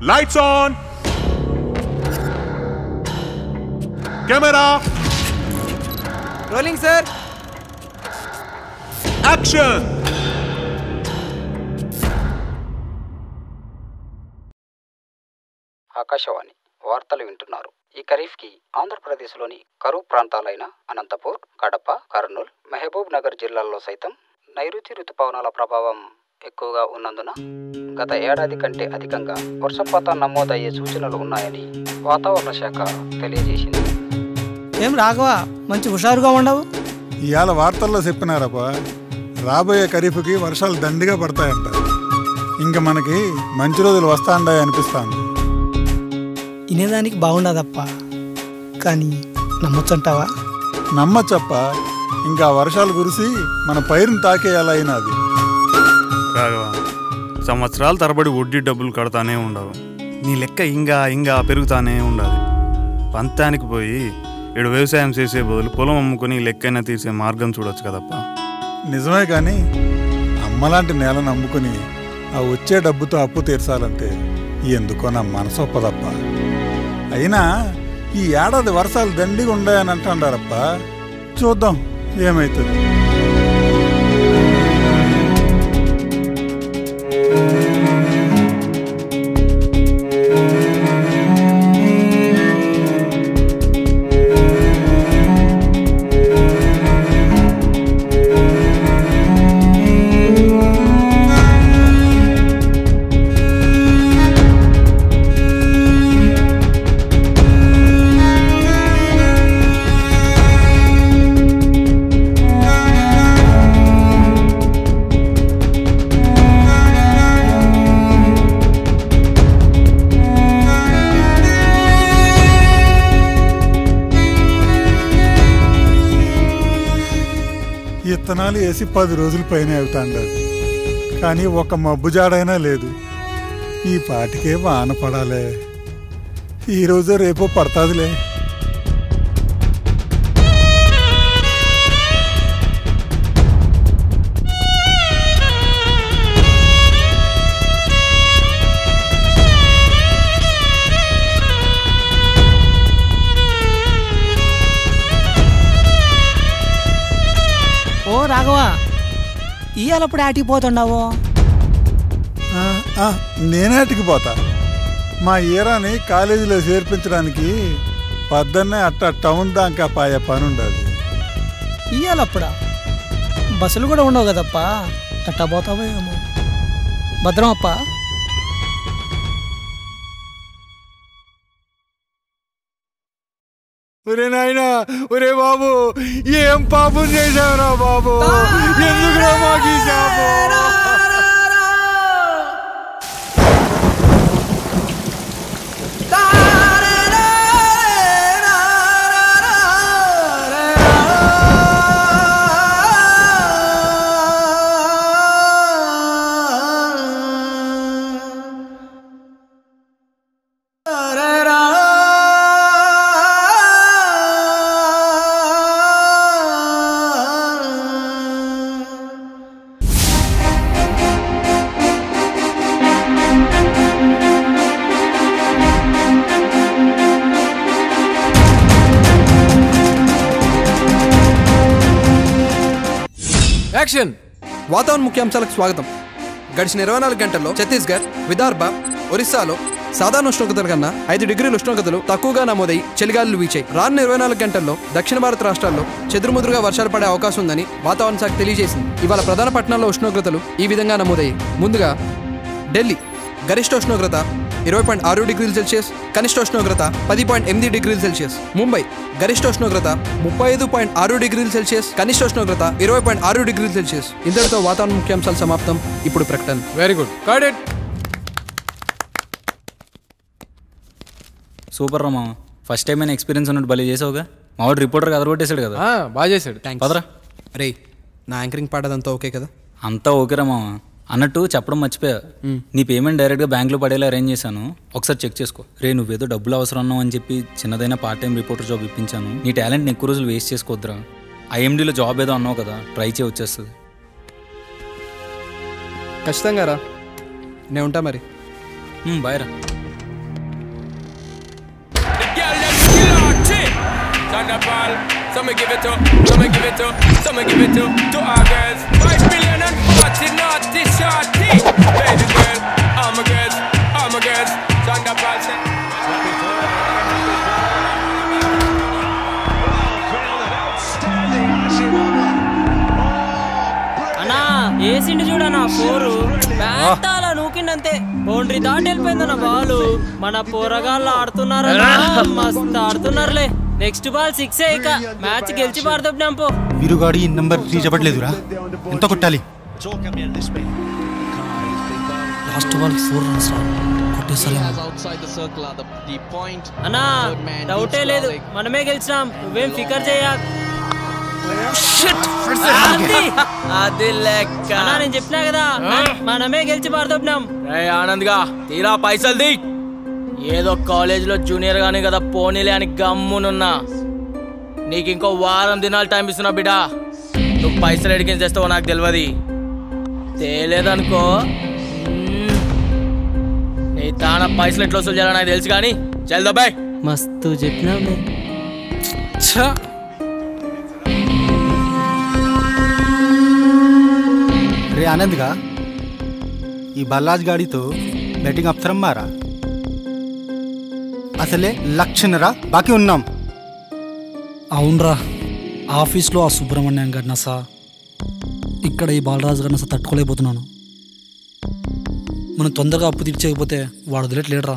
Lights on camera rolling sir action Akashvani వార్తలు వింటున్నారు ఈ ఖరీఫ్కి ఆంధ్రప్రదేశ్లోని కరువు ప్రాంతాలైన అనంతపూర్ కడప కర్నూలు మహబూబ్ నగర్ జిల్లాల్లో సైతం నైరుతి ఋతుపవనాల ప్రభావం ఎక్కువగా ఉన్నందున గత ఏడాది కంటే అధికంగా వర్షపాతం నమోదయ్యే సూచనలు ఉన్నాయని వాతావరణ శాఖ తెలియజేసింది ఏం రాఘవ మంచి హుషారుగా ఉండవు ఇవాళ వార్తల్లో చెప్పినారప్ప రాబోయే ఖరీఫ్కి వర్షాలు దండిగా పడతాయంట ఇంకా మనకి మంచి రోజులు వస్తాండాయి అనిపిస్తాంది వినేదానికి బాగుండదప్ప కానీ నమ్మొచ్చంటావా నమ్మచ్చప్ప ఇంకా వర్షాలు కురిసి మన పైరుని తాకేయాలా అయినా అది రాఘవ సంవత్సరాల తరబడి వడ్డీ డబ్బులు కడతానే ఉండవు నీ లెక్క ఇంకా ఇంకా పెరుగుతానే ఉండాలి పంతానికి పోయి ఇడు వ్యవసాయం చేసే బదులు పొలం అమ్ముకొని లెక్కైనా తీసే మార్గం చూడొచ్చు కదప్ప నిజమే కానీ అమ్మలాంటి నేలను నమ్ముకుని ఆ వచ్చే డబ్బుతో అప్పు తీర్చాలంటే ఎందుకో నా మనసు ఒప్పదప్ప అయినా ఈ ఏడాది వర్షాలు దండిగా ఉండాయని అంటాడారప్ప చూద్దాం ఏమవుతుంది ఇత్తనాలు వేసి పది రోజుల పైన అవుతాండది కానీ ఒక మబ్బు జాడైనా లేదు ఈ పాటికే వాన పడాలే ఈ రోజు రేపో పడతాదిలే ఓ రాఘవ ఇయ్యాలప్పుడు ఆటిపోతుండవు ఆ, ఆ, నేనేటికి పోతా మా ఈరాని కాలేజీలో చేర్పించడానికి పద్దన్నే అట్ట టౌన్ దాకా పాయ పని ఉండదు ఇయ్యాలప్పుడా బస్సులు కూడా ఉండవు కదప్ప ఎట్టా పోతావో ఏమో భద్రం అప్ప ఒరే నాయనా ఒరే బాబు ఏం పాపం చేశావురా బాబు ఎందుకురా మాకు ఈ శాపం? యాక్షన్ వాతావరణ ముఖ్యాంశాలకు స్వాగతం గడిచిన ఇరవై నాలుగు గంటల్లో ఛత్తీస్గఢ్ విదర్భ ఒరిస్సాలో సాధారణ ఉష్ణోగ్రతల కన్నా ఐదు డిగ్రీల ఉష్ణోగ్రతలు తక్కువగా నమోదై చలిగాలులు వీచాయి రానున్న ఇరవై నాలుగు గంటల్లో దక్షిణ భారత రాష్ట్రాల్లో చెదురుముదురుగా వర్షాలు పడే అవకాశం ఉందని వాతావరణ శాఖ తెలియజేసింది ఇవాళ ప్రధాన పట్టణాల్లో ఉష్ణోగ్రతలు ఈ విధంగా నమోదయ్యాయి ముందుగా ఢిల్లీ గరిష్ట ఉష్ణోగ్రత ఇరవై పాయింట్ ఆరు డిగ్రీల సెల్సియస్ కనిష్ట ఉష్ణోగ్రత పది పాయింట్ ఎనిమిది డిగ్రీల సెల్సియస్ ముంబై గరిష్ట ఉష్ణోగ్రత ముప్పై ఐదు పాయింట్ ఆరు డిగ్రీల సెల్సియస్ కనిష్ట ఉష్ణోగ్రత ఇరవై పాయింట్ ఆరు డిగ్రీల సెల్సియస్ ఇంతటితో వాతావరణ ముఖ్యాంశాలు సమాప్తం ఇప్పుడు ప్రకటన వెరీ గుడ్ కాడెట్ సూపర్ రా మామ ఫస్ట్ టైం అయినా ఎక్స్పీరియన్స్ ఉన్నట్టు భలే చేసావుగా మావాడు రిపోర్టర్ అదరగొట్టేశాడు కదా బాగా చేశాడు పదరా రే నా యాంకరింగ్ పాడదంతా ఓకే కదా అంతా ఓకేరా మామ అన్నట్టు చెప్పడం మర్చిపోయా నీ పేమెంట్ డైరెక్ట్గా బ్యాంక్లో పడేలా అరేంజ్ చేశాను ఒకసారి చెక్ చేసుకో రే నువ్వేదో డబ్బులు అవసరం ఉన్నావు అని చెప్పి చిన్నదైనా పార్ట్ టైం రిపోర్టర్ జాబ్ ఇప్పించాను నీ టాలెంట్ని ఎక్కువ రోజులు వేస్ట్ చేసుకోవద్దురా ఐఎండీలో జాబ్ ఏదో అన్నావు కదా ట్రై చేయ వచ్చేస్తుంది ఖచ్చితంగా రా నేను ఉంటా మరి బాయ్ రా Thunderball. Some me give it to, some me give it to, some me give it to, to our girls. Five billion and forty naughty shorty. Baby girl, all my girls, all my girls. Thunderball say. అన్నా ఏసిండి చూడన్నా four బ్యాటాల నూకిండంతే boundary దాటి వెళ్ళిపోయిందన్న బాలు మన పోరగాళ్ళు ఆడుతున్నారన్నా మస్తు ఆడుతున్నారులే next ball six ఇక match గెలిచి పారదొప్పినాం పో వీరుగాడి ఈ నంబర్ రీచ్ అవ్వట్లేదురా ఎంత కొట్టాలి లాస్ట్ బాల్ ఫోర్ రన్స్ రా కొట్టేసలేము అన్నా డౌటే లేదు మనమే గెలిచినాం నువ్వేం ఫికర్ చేయ అది లెక్క అన్నా నేను చెప్పినా కదా మనమే గెలిచి పారదొప్పినాం రే ఆనంద్గా తీరా పైసలు ది ఏదో కాలేజీలో జూనియర్ గాని కదా పోనీలే అని గమ్మునున్నా నీకు ఇంకో వారం దినాలు టైం ఇస్తున్నా బిడ్డా నువ్వు పైసలు ఎడికిన చేస్తావో నాకు తెలియదు తేలేదనుకో మ్మ్. నీ తాన పైసలు ఎట్లా వసూలు చేయాలో నాకు తెలుసు కానీ చల్దో బాయ్ మస్తు చెప్పినావులే రే ఆనంద్గా ఈ బల్లాజ్ గాడితో బెట్టింగ్ అప్సరం మారా అసలే లక్షన్నర బాకీ ఉన్నాం అవునరా ఆఫీస్లో ఆ సుబ్రహ్మణ్యం గారి నస ఇక్కడ ఈ బాలరాజు గారి నస తట్టుకోలేకపోతున్నాను మనం తొందరగా అప్పు తీర్చేయకపోతే వాడు వదిలేట్లేడరా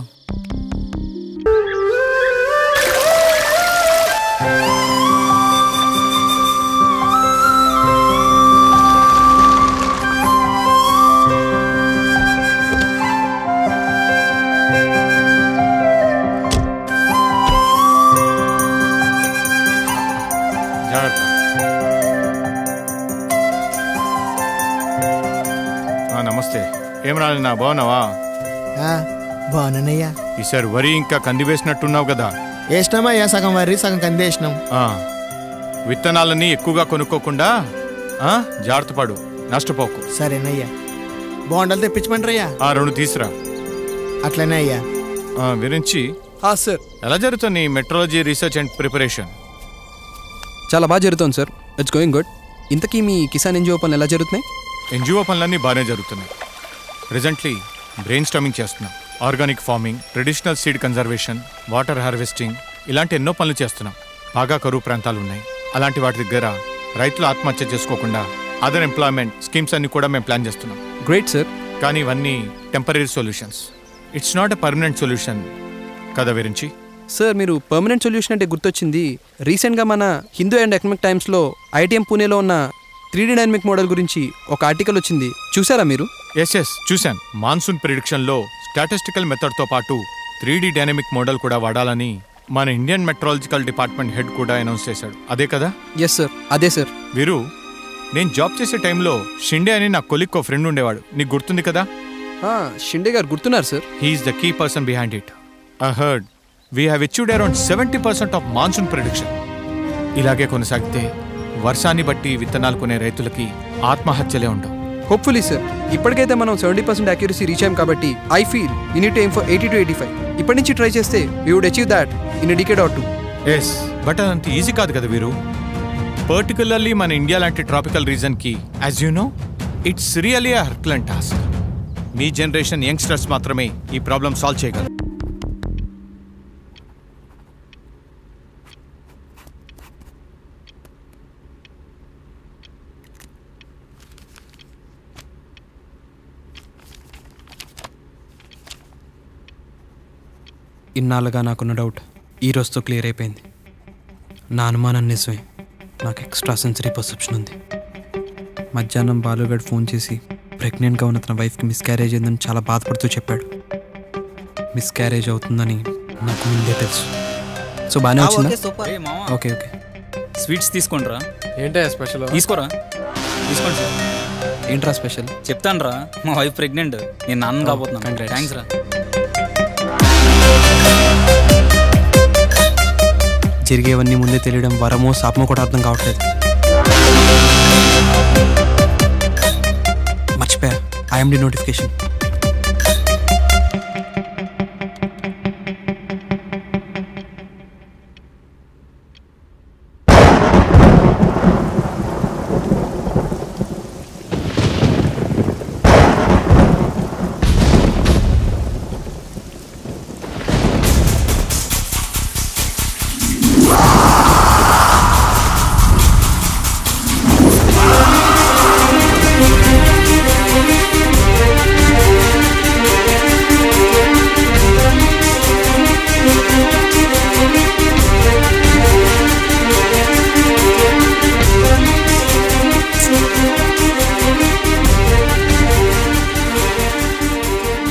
జాగ్రత్త ఆ, నమస్తే ఏం రాలి నా బాగున్నావా బాగున్నానయ్యా ఈసారి వరి ఇంకా కంది వేసినట్టున్నావు కదా వేసినామయ్యా సగం వరి సగం కంది వేసినాం ఆ, విత్తనాలని ఎక్కువగా కొనుక్కోకుండా ఆ, జాగ్రత్త పడు నష్టపోకు సరేనయ్యా బాండలు తెప్పించమంటారయ్యా ఆ రెండు తీసురా అట్లనే అయ్యా ఆ, విరించి సార్ ఎలా జరుగుతుంది మెట్రాలజీ రీసెర్చ్ అండ్ ప్రిపరేషన్ చాలా బాగా జరుగుతుంది సార్ ఇట్స్ గోయింగ్ గుడ్ ఇంతకీ మీ కిసాన్ ఎన్జిఓ పనులు ఎలా జరుగుతున్నాయి ఎన్జిఓ పనులన్నీ బాగానే జరుగుతున్నాయి ప్రెజెంట్లీ బ్రెయిన్ స్టమింగ్ చేస్తున్నాం organic farming traditional seed conservation water harvesting ఇలాంటి ఎన్నో పనులు చేస్తున్నాం బాగా కరువు ప్రాంతాలు ఉన్నాయి అలాంటి వాటి దగ్గర రైతులు ఆత్మహత్య చేసుకోకుండా అదర్ ఎంప్లాయ్మెంట్ స్కీమ్స్ అన్ని కూడా మేము ప్లాన్ చేస్తున్నాం గ్రేట్ సార్ కానీ ఇవన్నీ temporary solutions it's not a permanent solution కదా విరించి సార్ మీరు పర్మనెంట్ సొల్యూషన్ అంటే గుర్తొచ్చింది రీసెంట్గా మన హిందూ అండ్ ఎకనామిక్ టైమ్స్లో ఐటీఎం పూణేలో ఉన్న త్రీ డి డైనమిక్ మోడల్ గురించి ఒక ఆర్టికల్ వచ్చింది చూసారా మీరు ఎస్ ఎస్ చూశాను మాన్సూన్ ప్రిడిక్షన్లో స్టాటిస్టికల్ మెథడ్తో పాటు త్రీ డి డైనమిక్ మోడల్ కూడా వాడాలని మన ఇండియన్ మెట్రాలజికల్ డిపార్ట్మెంట్ హెడ్ కూడా అనౌన్స్ చేశాడు అదే కదా ఎస్ సార్ అదే సార్ వీరు నేను జాబ్ చేసే టైంలో షిండే అని నా కొలిక్ ఫ్రెండ్ ఉండేవాడు నీకు గుర్తుంది కదా షిండే గారు గుర్తున్నారు sir he is the key person behind it I heard we have achieved around seventy percent of monsoon prediction ఇలాగే కొనసాగితే వర్షాన్ని బట్టి విత్తనాలు కొనే రైతులకి ఆత్మహత్యలే ఉండవు హోప్ఫుల్లీ సార్ ఇప్పటికైతే మనం సెవెంటీ పర్సెంట్ అక్యూరసీ రీచ్ అయ్యాం కాబట్టి I feel you need aim for eighty to eighty five ఇప్పటి నుంచి ట్రై చేస్తే we would achieve that in decade or two yes but అదంత ఈజీ కాదు కదా వీరు పర్టికులర్లీ మన ఇండియా లాంటి ట్రాపికల్ రీజన్కి as you know it's really herculean task మీ జనరేషన్ యంగ్స్టర్స్ మాత్రమే ఈ ప్రాబ్లం సాల్వ్ చేయగలరు ఇన్నాళ్ళుగా నాకున్న డౌట్ ఈ రోజుతో క్లియర్ అయిపోయింది నా అనుమానం నిజమే నాకు ఎక్స్ట్రా సెన్సరీ పర్సెప్షన్ ఉంది మధ్యాహ్నం బాలుగడ్ ఫోన్ చేసి ప్రెగ్నెంట్గా ఉన్న తన వైఫ్కి మిస్క్యారేజ్ అయిందని చాలా బాధపడుతూ చెప్పాడు మిస్క్యారేజ్ అవుతుందని నాకు ముందే తెలుసు సో బాగానే ఆ, వచ్చిందా ఓకే, సూపర్. ఏ, మావా. ఓకే ఓకే స్వీట్స్ తీసుకోండిరా ఏంటయ్యా స్పెషల్ తీసుకోరా తీసుకోండి సార్ ఏంట్రా స్పెషల్ చెప్తాను రా మా వైఫ్ ప్రెగ్నెంట్ నేను నాన్న Oh, కాబోతున్నాను congrats. థ్యాంక్స్ రా జరిగేవన్నీ ముందే తెలియడం వరమో శాపమో కూడా అర్థం కావట్లేదు మర్చిపోయా ఐఎండి నోటిఫికేషన్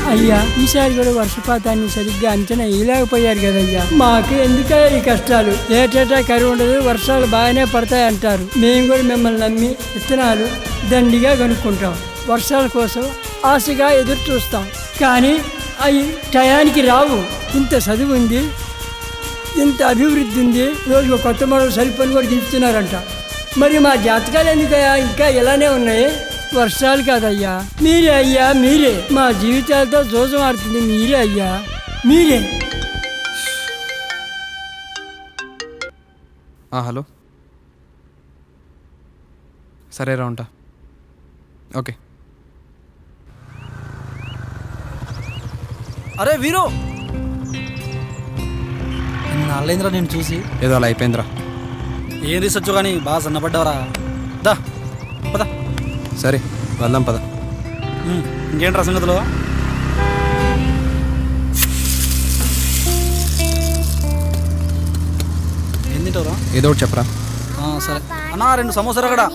అయ్యా ఈసారి కూడా వర్షపాతాన్ని సరిగ్గా అంచనా వేయలేకపోయారు కదయ్యా మాకు ఎందుకయ్యా ఈ కష్టాలు ఏటేటా కరువు ఉండదు వర్షాలు బాగానే పడతాయి అంటారు మేము కూడా మిమ్మల్ని నమ్మి విత్తనాలు దండిగా కొనుక్కుంటాం వర్షాల కోసం ఆశగా ఎదురు చూస్తాం కానీ అవి టయానికి రావు ఇంత చదువు ఉంది ఇంత అభివృద్ధి ఉంది రోజు కొత్త మోడల్ సెల్ ఫోన్ కూడా దించుతున్నారంట మరి మా జాతకాలు ఎందుకయ్యా ఇంకా ఇలానే ఉన్నాయి వర్షాలు కాదయ్యా మీరే అయ్యా మీరే మా జీవితాలతో జోజం ఆడుతుంది మీరే అయ్యా మీరే ఆ, హలో సరేరా ఉంటా ఓకే అరే వీరు నాలేంద్రా నేను చూసి ఏదో అలా అయిపోయిందిరా ఏం రీసెర్చ్ కానీ బాగా సన్నపడ్డావరా దా పద సరే వెళ్దాం పద ఉమ్, ఇంకేంట్రా సంగతిలో ఏం తింటావురా ఏదో ఒకటి చెప్పరా ఆ, సరే అన్నా రెండు సమోసాలు అక్కడ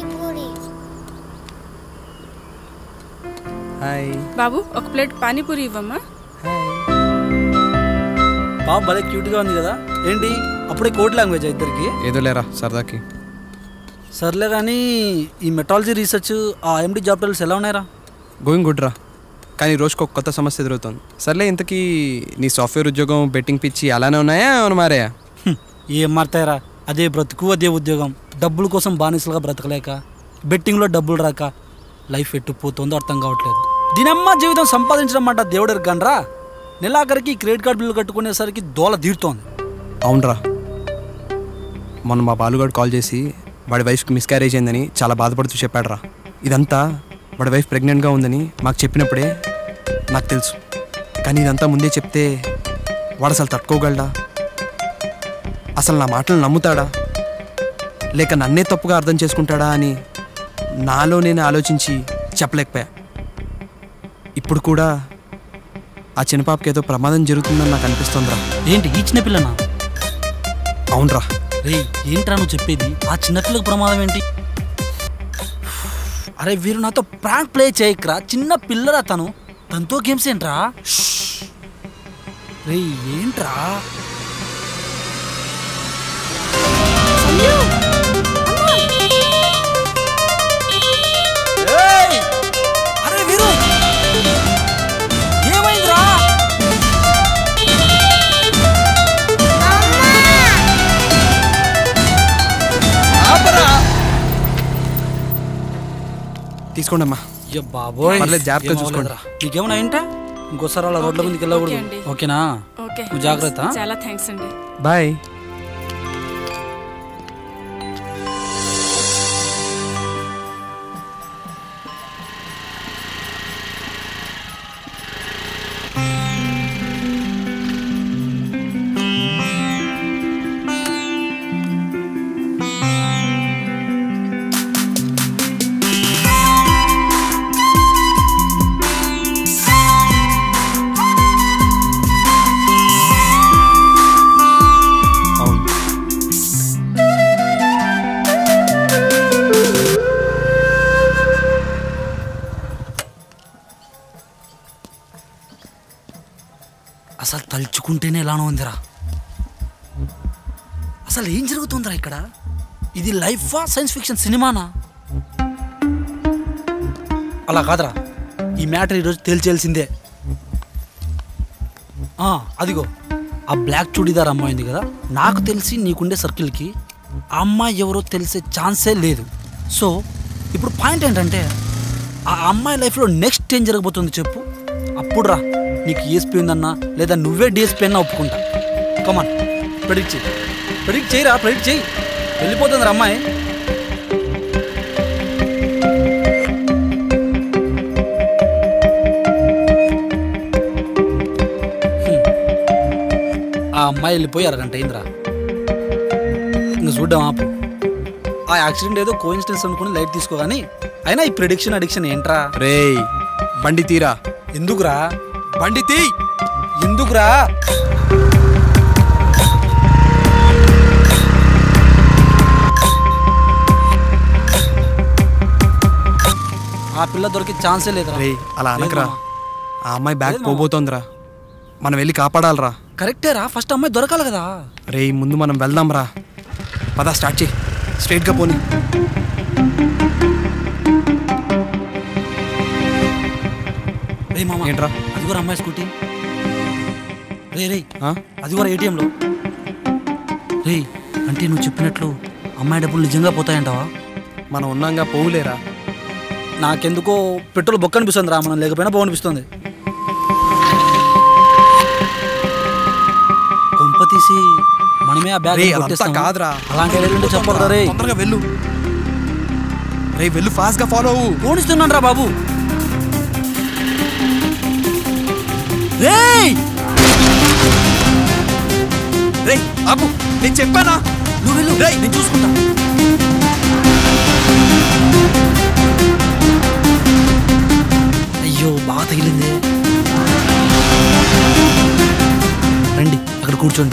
హాయ్ బాబు ఒక ప్లేట్ పానీపూరి ఇవ్వమ్మా పాప భలే క్యూట్గా ఉంది కదా ఏంటి అప్పుడే కోడ్ లాంగ్వేజ్ ఇద్దరికి ఏదో లేరా సరదాకి సర్లే కానీ ఈ మెటాలజీ రీసెర్చ్ ఆ ఎండి జాబ్ టైల్స్ ఎలా ఉన్నాయరా గోయింగ్ గుడ్ రా కానీ రోజుకు ఒక కొత్త సమస్య ఎదురవుతుంది సర్లే ఇంతకీ నీ సాఫ్ట్వేర్ ఉద్యోగం బెట్టింగ్ పిచ్చి అలానే ఉన్నాయా ఏమైనా మారాయా ఏం మారుతాయరా అదే బ్రతుకు అదే ఉద్యోగం డబ్బుల కోసం బానిసలుగా బ్రతకలేక బెట్టింగ్లో డబ్బులు రాక లైఫ్ ఎట్టు పోతుందో అర్థం కావట్లేదు దీనమ్మ జీవితం సంపాదించడం మాట దేవుడు ఎరగనరా నెలాఖరికి క్రెడిట్ కార్డు బిల్లు కట్టుకునేసరికి దోల తీరుతోంది అవునరా మొన్న మా బాలుగాడు కాల్ చేసి వాడి వైఫ్కి మిస్క్యారేజ్ అయిందని చాలా బాధపడుతూ చెప్పాడురా ఇదంతా వాడి వైఫ్ ప్రెగ్నెంట్గా ఉందని మాకు చెప్పినప్పుడే నాకు తెలుసు కానీ ఇదంతా ముందే చెప్తే వాడు అసలు తట్టుకోగలడా అసలు నా మాటలు నమ్ముతాడా లేక నన్నే తప్పుగా అర్థం చేసుకుంటాడా అని నాలో నేను ఆలోచించి చెప్పలేకపోయా ఇప్పుడు కూడా ఆ చిన్నపాపకి ఏదో ప్రమాదం జరుగుతుందని నాకు అనిపిస్తుందిరా ఏంటి ఈ చిన్న పిల్లనా అవునరా రే ఏంట్రా నువ్వు చెప్పేది ఆ చిన్నపిల్లకి ప్రమాదం ఏంటి అరే వీరు నాతో ప్రాంక్ ప్లే చేయకరా చిన్న పిల్లరా తను తనతో గేమ్స్ ఏంట్రా రే ఏంట్రా ఏయ్! అరే వీరు ఏమైందిరా తీసుకోండి అమ్మా అయ్యో బాబోయ్ పర్లేదు, జాగ్రత్తగా ఏం చూసుకోండి. అవ్వలేదురా. నీకేమైనా ఏంటా ఇంకోసారి అలా రోడ్ల మీదకి వెళ్ళకూడదు అండి. ఓకేనా ఓకే నువ్వు జాగ్రత్త చాలా థ్యాంక్స్ అండి బాయ్ అసలు తలుచుకుంటేనే ఎలానో ఉందిరా అసలు ఏం జరుగుతుందిరా ఇక్కడ ఇది లైఫా సైన్స్ ఫిక్షన్ సినిమానా అలా కాదురా ఈ మ్యాటర్ ఈరోజు తేల్చేయాల్సిందే ఆ, అదిగో ఆ బ్లాక్ చూడీదార్ అమ్మాయి ఉంది కదా నాకు తెలిసి నీకుండే సర్కిల్కి ఆ అమ్మాయి ఎవరో తెలిసే ఛాన్సే లేదు సో ఇప్పుడు పాయింట్ ఏంటంటే ఆ అమ్మాయి లైఫ్లో నెక్స్ట్ ఏం జరగబోతుంది చెప్పు అప్పుడు రా నీకు ఈఎస్పీ ఉందన్నా లేదా నువ్వే డిఎస్పీ అన్నా ఒప్పుకుంటా కమాన్ ప్రెడిక్ట్ చేయి ప్రెడిక్ట్ చేయరా ప్రెడిక్ట్ చేయి వెళ్ళిపోతుంది రా అమ్మాయి హ్మ్. ఆ అమ్మాయి వెళ్ళిపోయి అరగంట అయిందిరా ఇంక చూద్దాం ఆపు ఆ యాక్సిడెంట్ ఏదో కోయిన్సిడెన్స్ అనుకుని లైట్ తీసుకోగాని అయినా ఈ ప్రిడిక్షన్ అడిక్షన్ ఏంట్రా రేయ్ బండి తీరా ఎందుకురా బండి తీ ఎందుకురా ఆ పిల్ల దొరికి ఛాన్సే లేదురా రేయ్ అలా అనకరా లేదు మామ. ఆ అమ్మాయి బ్యాగ్ పోబోతోందిరా మనం వెళ్ళి కాపాడాలరా కరెక్టేరా ఫస్ట్ అమ్మాయి దొరకాలి కదా రే ముందు మనం వెళ్దాం రా పద స్టార్ట్ చేయి స్ట్రైట్గా పోని రే మామ ఏంట్రా అది కూడా అమ్మాయి స్కూటీ రే రే అది కూడా ఏటీఎంలో రే అంటే నువ్వు చెప్పినట్లు అమ్మాయి డబ్బులు నిజంగా పోతాయంటావా మనం ఉన్నాగా పోవులేరా నాకెందుకో పెట్రోల్ బొక్క అనిపిస్తుంది రా మనం లేకపోయినా బాగు అనిపిస్తుంది కొంప తీసి మనమే ఆ బ్యాగ్ రే, ఏం అదంతా కొట్టేస్తామా? కాదురా. అలాంటి వెళ్ళి చెప్పకూడదా రే తొందరగా వెళ్ళు రే వెళ్ళు ఫాస్ట్ గా ఫాలో అవ్వు పోనిస్తున్నాను రా బాబు రేయ్ రే ఆపు నేను చెప్పానా నువ్వు వెళ్ళు రేయ్ నేను చూసుకుంటా అయ్యో బాగా తగిలింది రండి అక్కడ కూర్చోండి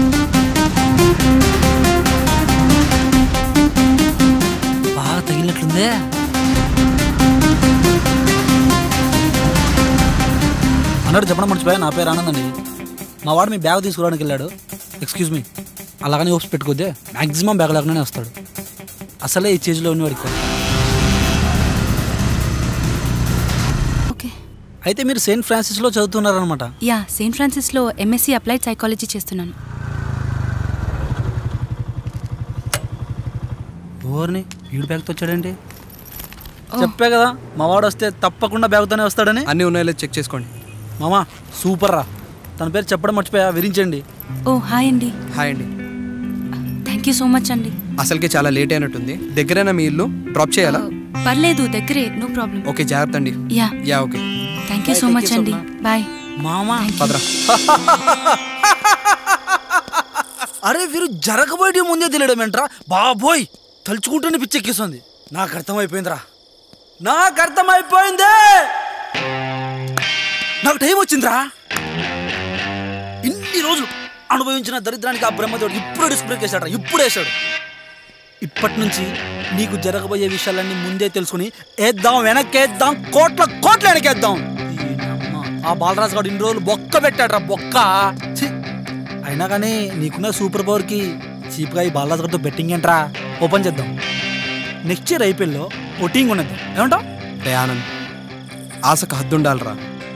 బాగా తగిలినట్లుందే అన్నాడు చెప్పడం మర్చిపోయా నా పేరు ఆనంద్ అండి మా వాడు మీ బ్యాగ్ తీసుకురావడానికి వెళ్ళాడు ఎక్స్క్యూజ్ మీ అలాగని హోప్స్ పెట్టుకోద్దే మ్యాక్సిమం బ్యాగ్ లాగానే వస్తాడు అసలే ఈ చేజ్లో ఉన్నవాడికి కొత్త. అయితే మీరు సెయింట్ ఫ్రాన్సిస్లో చదువుతున్నారనమాట యా సెయింట్ ఫ్రాన్సిస్లో ఎంఎస్సీ అప్లైడ్ సైకాలజీ చేస్తున్నాను ఓర్ని వీడు బ్యాగ్తో వచ్చాడండి చెప్పే కదా మా వాడు వస్తే తప్పకుండా బ్యాగ్తోనే వస్తాడని అన్నీ ఉన్నాయో చెక్ చేసుకోండి మామా సూపర్ రా తన పేరు చెప్పడం మర్చిపోయా విరించండి ఓ హాయ్ అండి హాయ్ అండి థ్యాంక్ యూ సో మచ్ అండి అసలుకే చాలా లేట్ అయినట్టుంది దగ్గరేనా మీ ఇల్లు డ్రాప్ చేయాలా పర్లేదు దగ్గరే నో ప్రాబ్లం ఓకే జాగ్రత్త అండి yeah yeah okay thank you so much అండి బాయ్ మామా పదరా అరే వీరు జరగబోయే ముందే తెలియడం ఏంట్రా బాబోయ్ తలుచుకుంటూనే పిచ్చెక్కిస్తుంది నాకు అర్థమైపోయిందిరా నాకు అర్థమైపోయింది నాకు టైం వచ్చిందిరా ఇన్ని రోజులు అనుభవించిన దరిద్రానికి ఆ బ్రహ్మదేవుడు ఇప్పుడు డిస్క్ బ్రేక్ వేశాడు ఇప్పుడు వేశాడు ఇప్పటి నుంచి నీకు జరగబోయే విషయాలన్నీ ముందే తెలుసుకుని వేద్దాం వెనక్కేద్దాం కోట్ల కోట్ల వెనకేద్దాం ఈ నమ్మ. ఆ బాలరాజు గారు ఇన్ని రోజులు బొక్క పెట్టాడ్రా బొక్క ఛీ! అయినా కానీ నీకున్న సూపర్ పవర్కి చీప్గా ఈ బాలరాజు గారితో బెట్టింగ్ ఏంట్రా ఓపెన్ చేద్దాం నెక్స్ట్ ఇయర్ ఐపీఎల్లో ఓటింగ్ ఉన్నది ఏమంటావు రే ఆనంద్ ఆశకు హద్దుండాలరా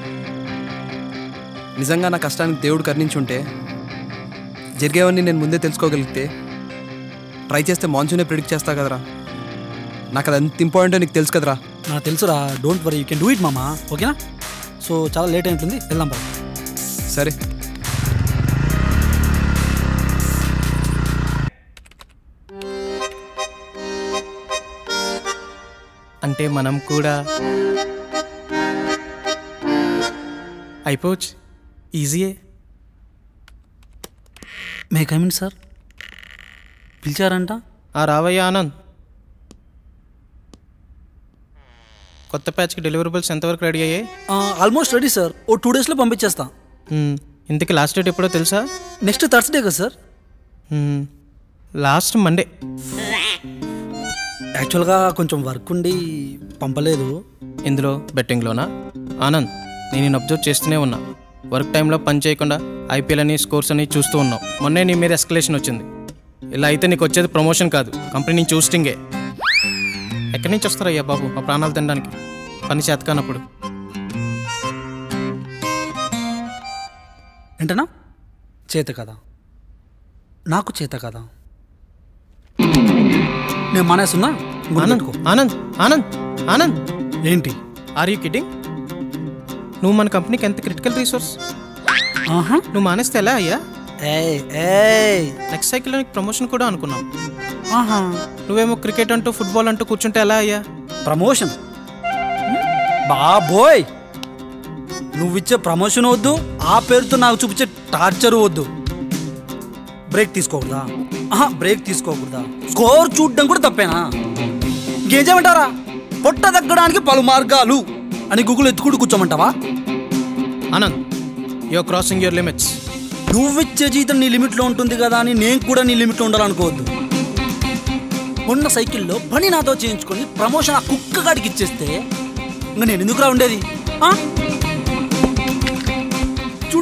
నిజంగా నా కష్టానికి దేవుడు కరుణించుంటే జరిగేవన్నీ నేను ముందే తెలుసుకోగలిగితే ట్రై చేస్తే మాన్సూనే ప్రిడిక్ట్ చేస్తా కదరా నాకు అది ఎంత ఇంపార్టెంటో నీకు తెలుసు కదరా నాకు తెలుసురా don't worry you can do it మామా ఓకేనా సో చాలా లేట్ అయినట్టుంది వెళ్దాం పద సరే అంటే మనం కూడా అయిపోవచ్చు ఈజీయే మే కమిన్ సార్ పిలిచారంట ఆ రావయ్య ఆనంద్ కొత్త ప్యాచ్కి డెలివరబుల్స్ ఎంతవరకు రెడీ అయ్యాయి ఆల్మోస్ట్ రెడీ సార్ ఓ టూ డేస్లో పంపించేస్తా మ్మ్. ఇంతకీ లాస్ట్ డేట్ ఎప్పుడో తెలుసా నెక్స్ట్ థర్స్డే కదా సార్ మ్మ్. లాస్ట్ మండే యాక్చువల్గా కొంచెం వర్క్ ఉండి పంపలేదు ఇందులో బెట్టింగ్లోనా ఆనంద్ నేను నేను అబ్జర్వ్ చేస్తూనే ఉన్నా వర్క్ టైంలో పని చేయకుండా ఐపీఎల్ అని స్కోర్స్ అని చూస్తూ ఉన్నావు మొన్నే నీ మీద ఎస్కలేషన్ వచ్చింది ఇలా అయితే నీకు వచ్చేది ప్రమోషన్ కాదు కంపెనీ నుంచి చూస్టింగే ఎక్కడి నుంచి వస్తారయ్యా బాబు మా ప్రాణాలు తినడానికి పని చేతకానప్పుడు ఏంటనా చేత కదా నాకు చేత కదా నేను మానేస్తున్నా ఆనంద్ ఆనంద్ ఆనంద్ ఆనంద్ ఏంటి ఆర్ యూ కిడ్డింగ్ నువ్వు మన కంపెనీకి ఎంత క్రిటికల్ రీసోర్స్ నువ్వు మానేస్తే ఎలా అయ్యా నెక్స్ట్ సైకిల్లో నీకు ప్రమోషన్ కూడా అనుకున్నాం నువ్వేమో క్రికెట్ అంటూ ఫుట్బాల్ అంటూ కూర్చుంటే ఎలా అయ్యా ప్రమోషన్ బాబోయ్ నువ్విచ్చే ప్రమోషన్ వద్దు ఆ పేరుతో నాకు చూపించే టార్చర్ వద్దు బ్రేక్ తీసుకోకూడదా ఆహా బ్రేక్ తీసుకోకూడదా స్కోర్ చూడడం కూడా తప్పేనా ఇంకేం చేయమంటారా పొట్ట తగ్గడానికి పలు మార్గాలు అని గూగుల్ ఎత్తుకుంటూ కూర్చోమంటావా Anand your crossing your limits నువ్విచ్చే జీతం నీ లిమిట్లో ఉంటుంది కదా అని నేను కూడా నీ లిమిట్లో ఉండాలనుకోవద్దు ఉన్న సైకిల్లో పని నాతో చేయించుకొని ప్రమోషన్ ఆ కుక్క గాడికి ఇచ్చేస్తే ఇంకా నేను ఎందుకురా ఉండేది ఆ?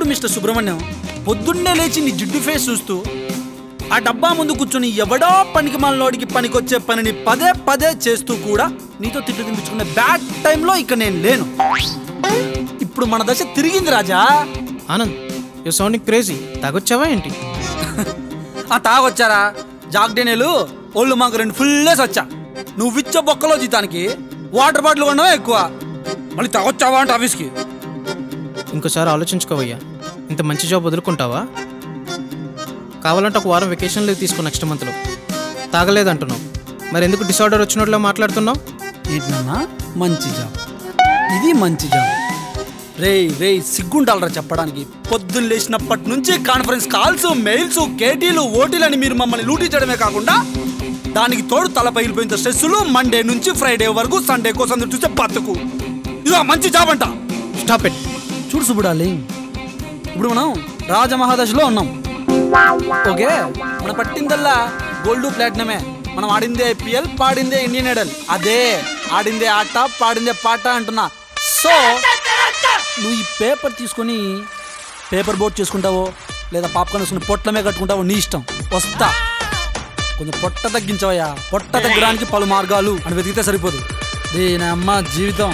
మిస్టర్ సుబ్రహ్మణ్యం పొద్దున్నే లేచి నీ జిడ్డు ఫేస్ చూస్తూ ఆ డబ్బా ముందు కూర్చొని ఎవడో పనికి మనలోడికి పనికొచ్చే పనిని పదే పదే చేస్తూ కూడా నీతో తిట్టు తినిపించుకునే బ్యాడ్ టైంలో ఇక నేను లేను ఇప్పుడు మన దశ తిరిగింది రాజా ఆనంద్ యూ సౌండింగ్ క్రేజీ తాగొచ్చావా ఏంటి ఆ తాగొచ్చారా జాగ్డేనేలు ఒళ్ళు మాకు రెండు ఫుల్లేసి వచ్చా నువ్వు ఇచ్చ బొక్కలో జీతానికి వాటర్ బాటిల్ కొన్నావా ఎక్కువ మళ్ళీ తాగొచ్చావా అంటే ఆఫీస్కి ఇంకోసారి ఆలోచించుకోవయ్యా ఇంత మంచి జాబ్ వదులుకుంటావా కావాలంటే ఒక వారం వెకేషన్ లీవ్ తీసుకో నెక్స్ట్ మంత్లో తాగలేదంటున్నావు మరి ఎందుకు డిసార్డర్ వచ్చినట్లు మాట్లాడుతున్నావు ఏంటన్నా మంచి జాబ్ ఇది మంచి జాబ్ రే రే సిగ్గుండాలరా చెప్పడానికి పొద్దున్న లేచినప్పటి నుంచి కాన్ఫరెన్స్ కాల్స్ మెయిల్స్ కేటీలు ఓటీలు అని మీరు మమ్మల్ని లూటించడమే కాకుండా దానికి తోడు తల పగిలిపోయిన స్ట్రెస్సులు మండే నుంచి ఫ్రైడే వరకు సండే కోసం చూస్తే బతుకు ఇదో మంచి జాబ్ అంట స్టాప్ ఇట్ చూడు సుబ్బుడాలి ఇప్పుడు మనం రాజమహాదశలో ఉన్నాం ఓకే మన పట్టిందల్లా గోల్డ్ ప్లాటినమే మనం ఆడిందే ఐపీఎల్ పాడిందే ఇండియన్ ఐడల్ అదే ఆడిందే ఆట పాడిందే పాట అంటున్నా సో నువ్వు ఈ పేపర్ తీసుకొని పేపర్ బోట్ చేసుకుంటావో లేదా పాప్కార్న్ వేసుకుని పొట్లమే కట్టుకుంటావో నీ ఇష్టం వస్తా కొంచెం పొట్ట తగ్గించవయ్యా పొట్ట తగ్గడానికి పలు మార్గాలు అని వెతికితే సరిపోదు దీని అమ్మ జీవితం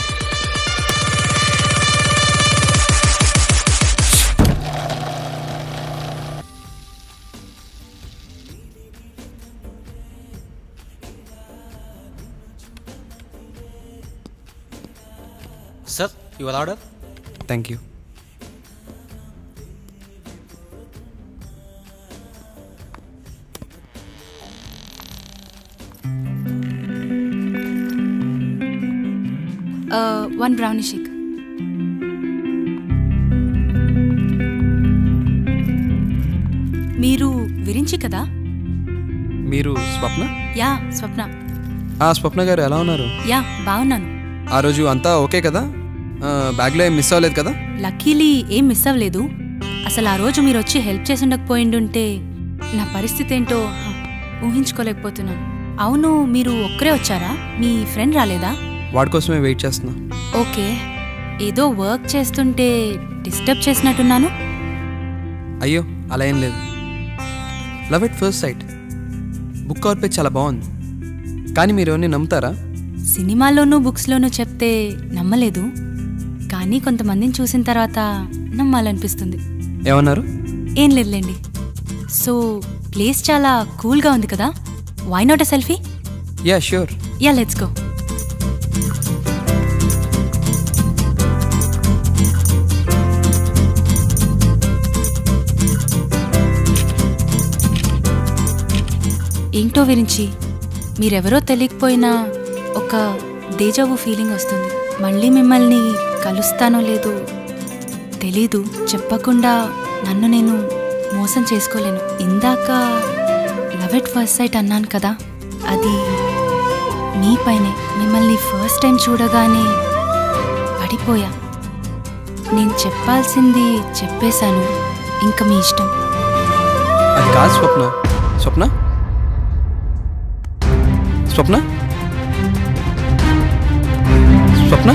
sir your order thank you one brownie shake మీరు విరించి కదా మీరు స్వప్న యా స్వప్న ఆ స్వప్న గారు ఎలా ఉన్నారు యా బాగున్నాను ఆ రోజు అంతా ఓకే కదా ఆ, బ్యాగ్లో ఏం మిస్ అవ్వలేదు కదా లక్కీలీ ఏం మిస్ అవ్వలేదు అసలు ఆ రోజు మీరు వచ్చి హెల్ప్ చేసి ఉండకపోయిండుంటే నా పరిస్థితి ఏంటో హ, ఊహించుకోలేకపోతున్నాను అవును మీరు ఒక్కరే వచ్చారా మీ ఫ్రెండ్ రాలేదా వాడి కోసమే వెయిట్ చేస్తున్నా ఓకే ఏదో వర్క్ చేస్తుంటే డిస్టర్బ్ చేసినట్టున్నాను అయ్యో అలా ఏం లేదు love at first sight book cover page చాలా బాగుంది కానీ మీరు ఎవరిని నమ్ముతారా సినిమాల్లోనూ బుక్స్లోనూ చెప్తే నమ్మలేదు కానీ కొంతమందిని చూసిన తర్వాత నమ్మాలనిపిస్తుంది ఏమన్నారు ఏం లేదులేండి సో ప్లేస్ చాలా కూల్గా ఉంది కదా why not a selfie yeah sure yeah let's go ఏంటో విరించి మీరెవరో తెలియకపోయినా ఒక దేజావు ఫీలింగ్ వస్తుంది మళ్ళీ మిమ్మల్ని కలుస్తానో లేదో తెలీదు చెప్పకుండా నన్ను నేను మోసం చేసుకోలేను ఇందాక లవ్ ఎట్ ఫస్ట్ సైట్ అన్నాను కదా అది మీ పైనే మిమ్మల్ని ఫస్ట్ టైం చూడగానే పడిపోయా నేను చెప్పాల్సింది చెప్పేశాను ఇంకా మీ ఇష్టం అది కాదు స్వప్న స్వప్న స్వప్న స్వప్న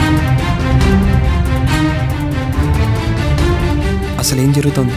అసలు ఏం జరుగుతుంది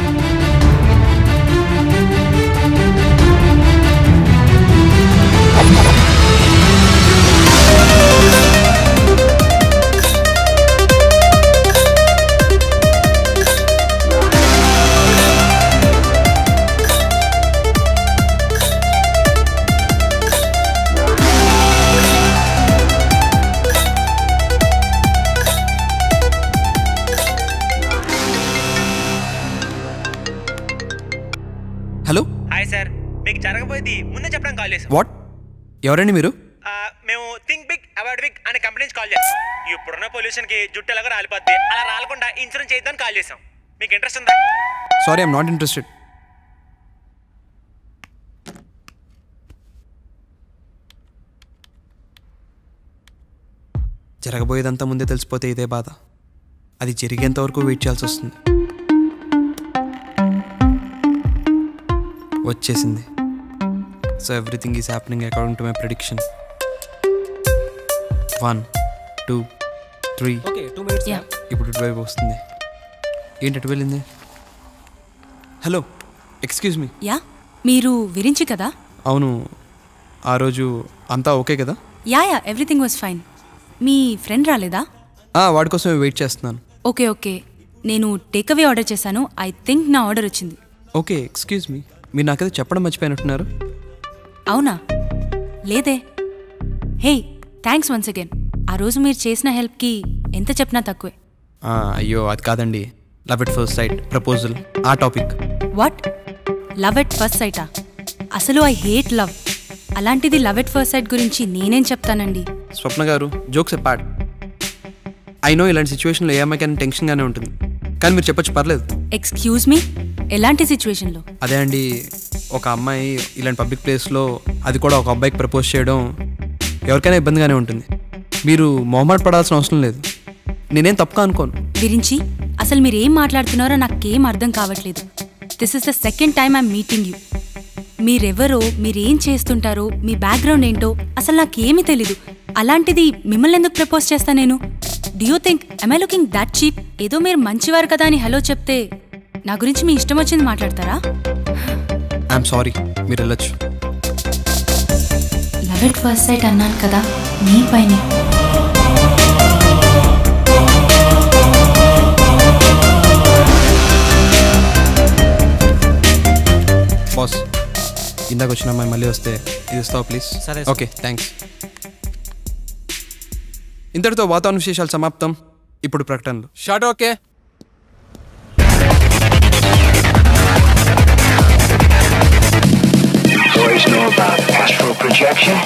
హలో హాయ్ సార్ మీకు జరగబోయేది ముందే చెప్పడానికి కాల్ చేశాం వాట్ ఎవరండి మీరు ఆ, మేము థింక్ బిగ్ అవార్డ్ బిగ్ అనే కంపెనీ నుంచి కాల్ చేస్తాం ఇప్పుడున్న పొల్యూషన్ కి జుట్టు ఎలాగో రాలిపోద్ది అలా రాలకుండా ఇన్సూరెన్స్ చేద్దామని కాల్ చేసాం మీకు ఇంట్రెస్ట్ ఉందా సారీ ఐమ్ నాట్ ఇంట్రెస్టెడ్ జరగబోయేదంతా ముందే తెలిసిపోతే ఇదే బాధ అది జరిగేంత వరకు వెయిట్ చేయాల్సి వస్తుంది వచ్చేసింది so everything is happening according to my prediction one two three Okay, two minutes, Yeah. ఇప్పుడు ఇటువైపు వస్తుంది ఏంటి ఎటు వెళ్ళింది హలో ఎక్స్క్యూజ్ మీ యా మీరు విరించి కదా అవును ఆ రోజు అంతా ఓకే కదా yeah yeah everything was fine మీ ఫ్రెండ్ రాలేదా ఆ, వాడి కోసమే వెయిట్ చేస్తున్నాను ఓకే ఓకే నేను టేక్అవే ఆర్డర్ చేశాను ఐ థింక్ నా ఆర్డర్ వచ్చింది ఓకే ఎక్స్క్యూజ్ మీ మీరు నాకైతే చెప్పడం మర్చిపోయినట్టున్నారు అవునా లేదే హే థ్యాంక్స్ వన్స్ అగైన్ ఆ రోజు మీరు చేసిన హెల్ప్కి ఎంత చెప్పినా తక్కువే ఆ, అయ్యో అది కాదండి love it first sight proposal ఆ topic what love at first సైటా అసలు ఐ హేట్ లవ్ అలాంటిది లవ్ ఎట్ ఫస్ట్ సైట్ గురించి నేనేం చెప్తానండి స్వప్న గారు జోక్స్ పార్ట్ ఐ నో ఇలాంటి సిచ్యువేషన్లో ఏ అమ్మాయికైనా టెన్షన్గానే ఉంటుంది కానీ మీరు చెప్పొచ్చు పర్లేదు ఎక్స్క్యూజ్ మీ ఎలాంటి సిచ్యువేషన్లో అదే అండి ఒక అమ్మాయి ఇలాంటి పబ్లిక్ ప్లేస్లో అది కూడా ఒక అబ్బాయికి ప్రపోజ్ చేయడం ఎవరికైనా ఇబ్బందిగానే ఉంటుంది మీరు మొహమాట పడాల్సిన అవసరం లేదు నేనేం తప్పుగా అనుకోను విరించి అసలు మీరు ఏం మాట్లాడుతున్నారో నాకేం అర్థం కావట్లేదు this is the second time I'm meeting you మీరెవరో మీరేం చేస్తుంటారో మీ బ్యాక్గ్రౌండ్ ఏంటో అసలు నాకేమీ తెలీదు అలాంటిది మిమ్మల్ని ఎందుకు ప్రపోజ్ చేస్తా నేను do you think I looking that cheap ఏదో మీరు మంచివారు కదా అని హలో చెప్తే నా గురించి మీ ఇష్టం వచ్చింది మాట్లాడతారా ఐఎమ్ సారీ మీరు వెళ్ళొచ్చు లవ్ ఎట్ ఫస్ట్ సైట్ అన్నాను కదా మీ పైనే బాస్ ఇందాక వచ్చిన అమ్మాయి మళ్ళీ వస్తే ఇది ఇస్తావు ప్లీజ్ సరే, సార్. ఓకే థ్యాంక్స్ ఇంతటితో వాతావరణ విశేషాలు సమాప్తం ఇప్పుడు ప్రకటనలు short okay Boys know about astral projection?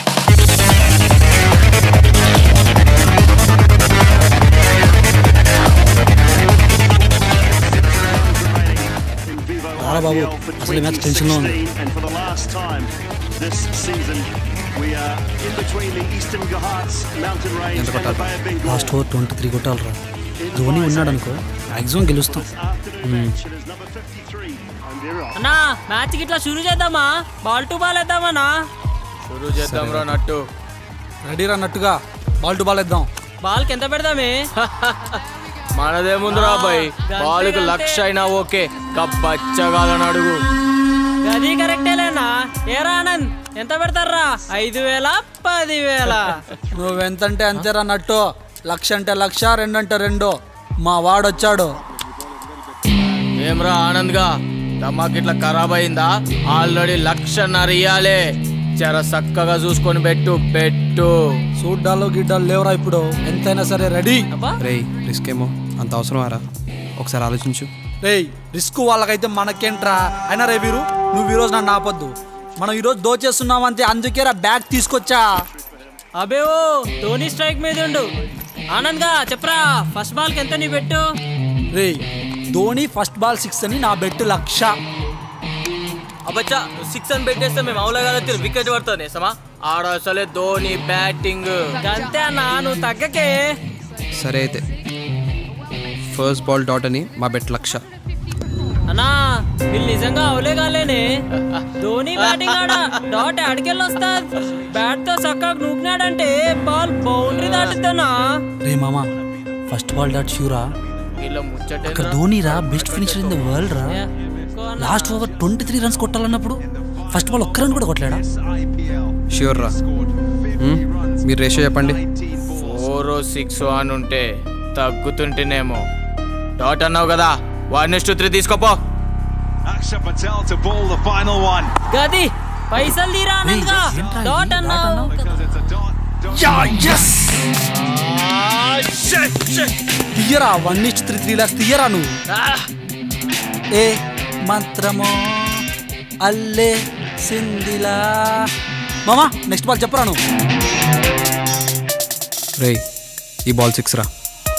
రారా బాబు అసలు ఈ మ్యాచ్ టెన్షన్లో ఉంది And for the last time this season, we are in between the Eastern Ghats mountain range and the Bay of Bengal. Last over twenty three కొట్టాలరా ధోని ఉన్నాడు అనుకో maximum గెలుస్తాం మ్మ్. అన్నా మ్యాచ్ కి ఇట్లా షురూ చేద్దామా బాల్ టు బాల్ వేద్దామన్నా షురూ చేద్దాం రా నట్టు రెడీ అన్నట్టుగా బాల్ టు బాల్ వేద్దాం బాల్ కి ఎంత పెడదామే మనదేముందిరా బాయ్ గంతే, బాలుకు గంతే. లక్ష అయినా ఓకే కబ్బచ్చగాలని అడుగు అది కరెక్టేలేనా ఏరా ఆనంద్ ఎంత పెడతారా ఐదు వేల పదివేల నువ్వెంతంటే అంతేరా నట్టు లక్ష అంటే లక్ష రెండు అంటే రెండు మా వాడొచ్చాడు ఏమ్రా ఆనంద్గా దమాక్ ఇట్లా ఖరాబ్ అయిందా ఆల్రెడీ లక్షన్నర ఇయ్యాలే జర చక్కగా చూసుకొని పెట్టు పెట్టు సూడ్డాలు గిడ్డాలు లేవురా ఇప్పుడు ఎంతైనా సరే రెడీ రే రిస్క్ ఏమో అంత అవసరమారా ఒకసారి ఆలోచించు రేయ్ రిస్క్ వాళ్ళకైతే మనకేంట్రా అయినా రే వీరు నువ్వు ఈరోజు నన్ను ఆపొద్దు మనం ఈరోజు దోచేస్తున్నామంతే అందుకే రా బ్యాగ్ తీసుకొచ్చా అబే ఓ ధోని స్ట్రైక్ మీద ఉండు ఆనంద్ గా చెప్పరా ఫస్ట్ బాల్ కి ఎంత నీ పెట్టు రేయ్ ధోని ఫస్ట్ బాల్ సిక్స్ అని నా బెట్ లక్ష అబ్బచ్చా సిక్స్ అని పెట్టేస్తే మేము అవులా కదా వికెట్ పడుతుంది సమా ఆడ అసలే ధోని బ్యాటింగ్ అంతే అన్నా నువ్వు తగ్గకే సరే అయితే ఫస్ట్ బాల్ డాట్ అని మా బెట్ లక్ష అన్నా వీళ్ళు నిజంగా అవులే కాలేనే ధోని బ్యాటింగ్ ఆడ డాట్ ఆడికెళ్ళి వస్తా బ్యాట్ తో చక్కగా నూకినాడంటే బాల్ బౌండరీ దాటుద్దనా రే మామా ఫస్ట్ బాల్ డాట్ షూరా వీళ్ళ ముచ్చట అక్కడ ధోని రా best finisher in the world రా last over twenty three runs కొట్టాలన్నప్పుడు ఫస్ట్ బాల్ ఒక్క రన్ కూడా కొట్టలేడా ష్యూర్ రా మ్మ్? మీరు రేషియో చెప్పండి ఫోర్ సిక్స్ అని ఉంటే తగ్గుతుంటేనేమో డాట్ అన్నావు కదా వన్ టూ త్రీ తీసుకోపో Aksha Patel to ball the final one. గది పైసలు తీరా అనంతగా డాట్ అన్నావు తీయరా వన్ ఇచ్ త్రీ త్రీ లాక్స్ తీయరా నువ్వు ఏ మంత్రమో అల్లే సిందిలా మామా నెక్స్ట్ బాల్ చెప్పరా నువ్వు రే ఈ బాల్ సిక్స్ రా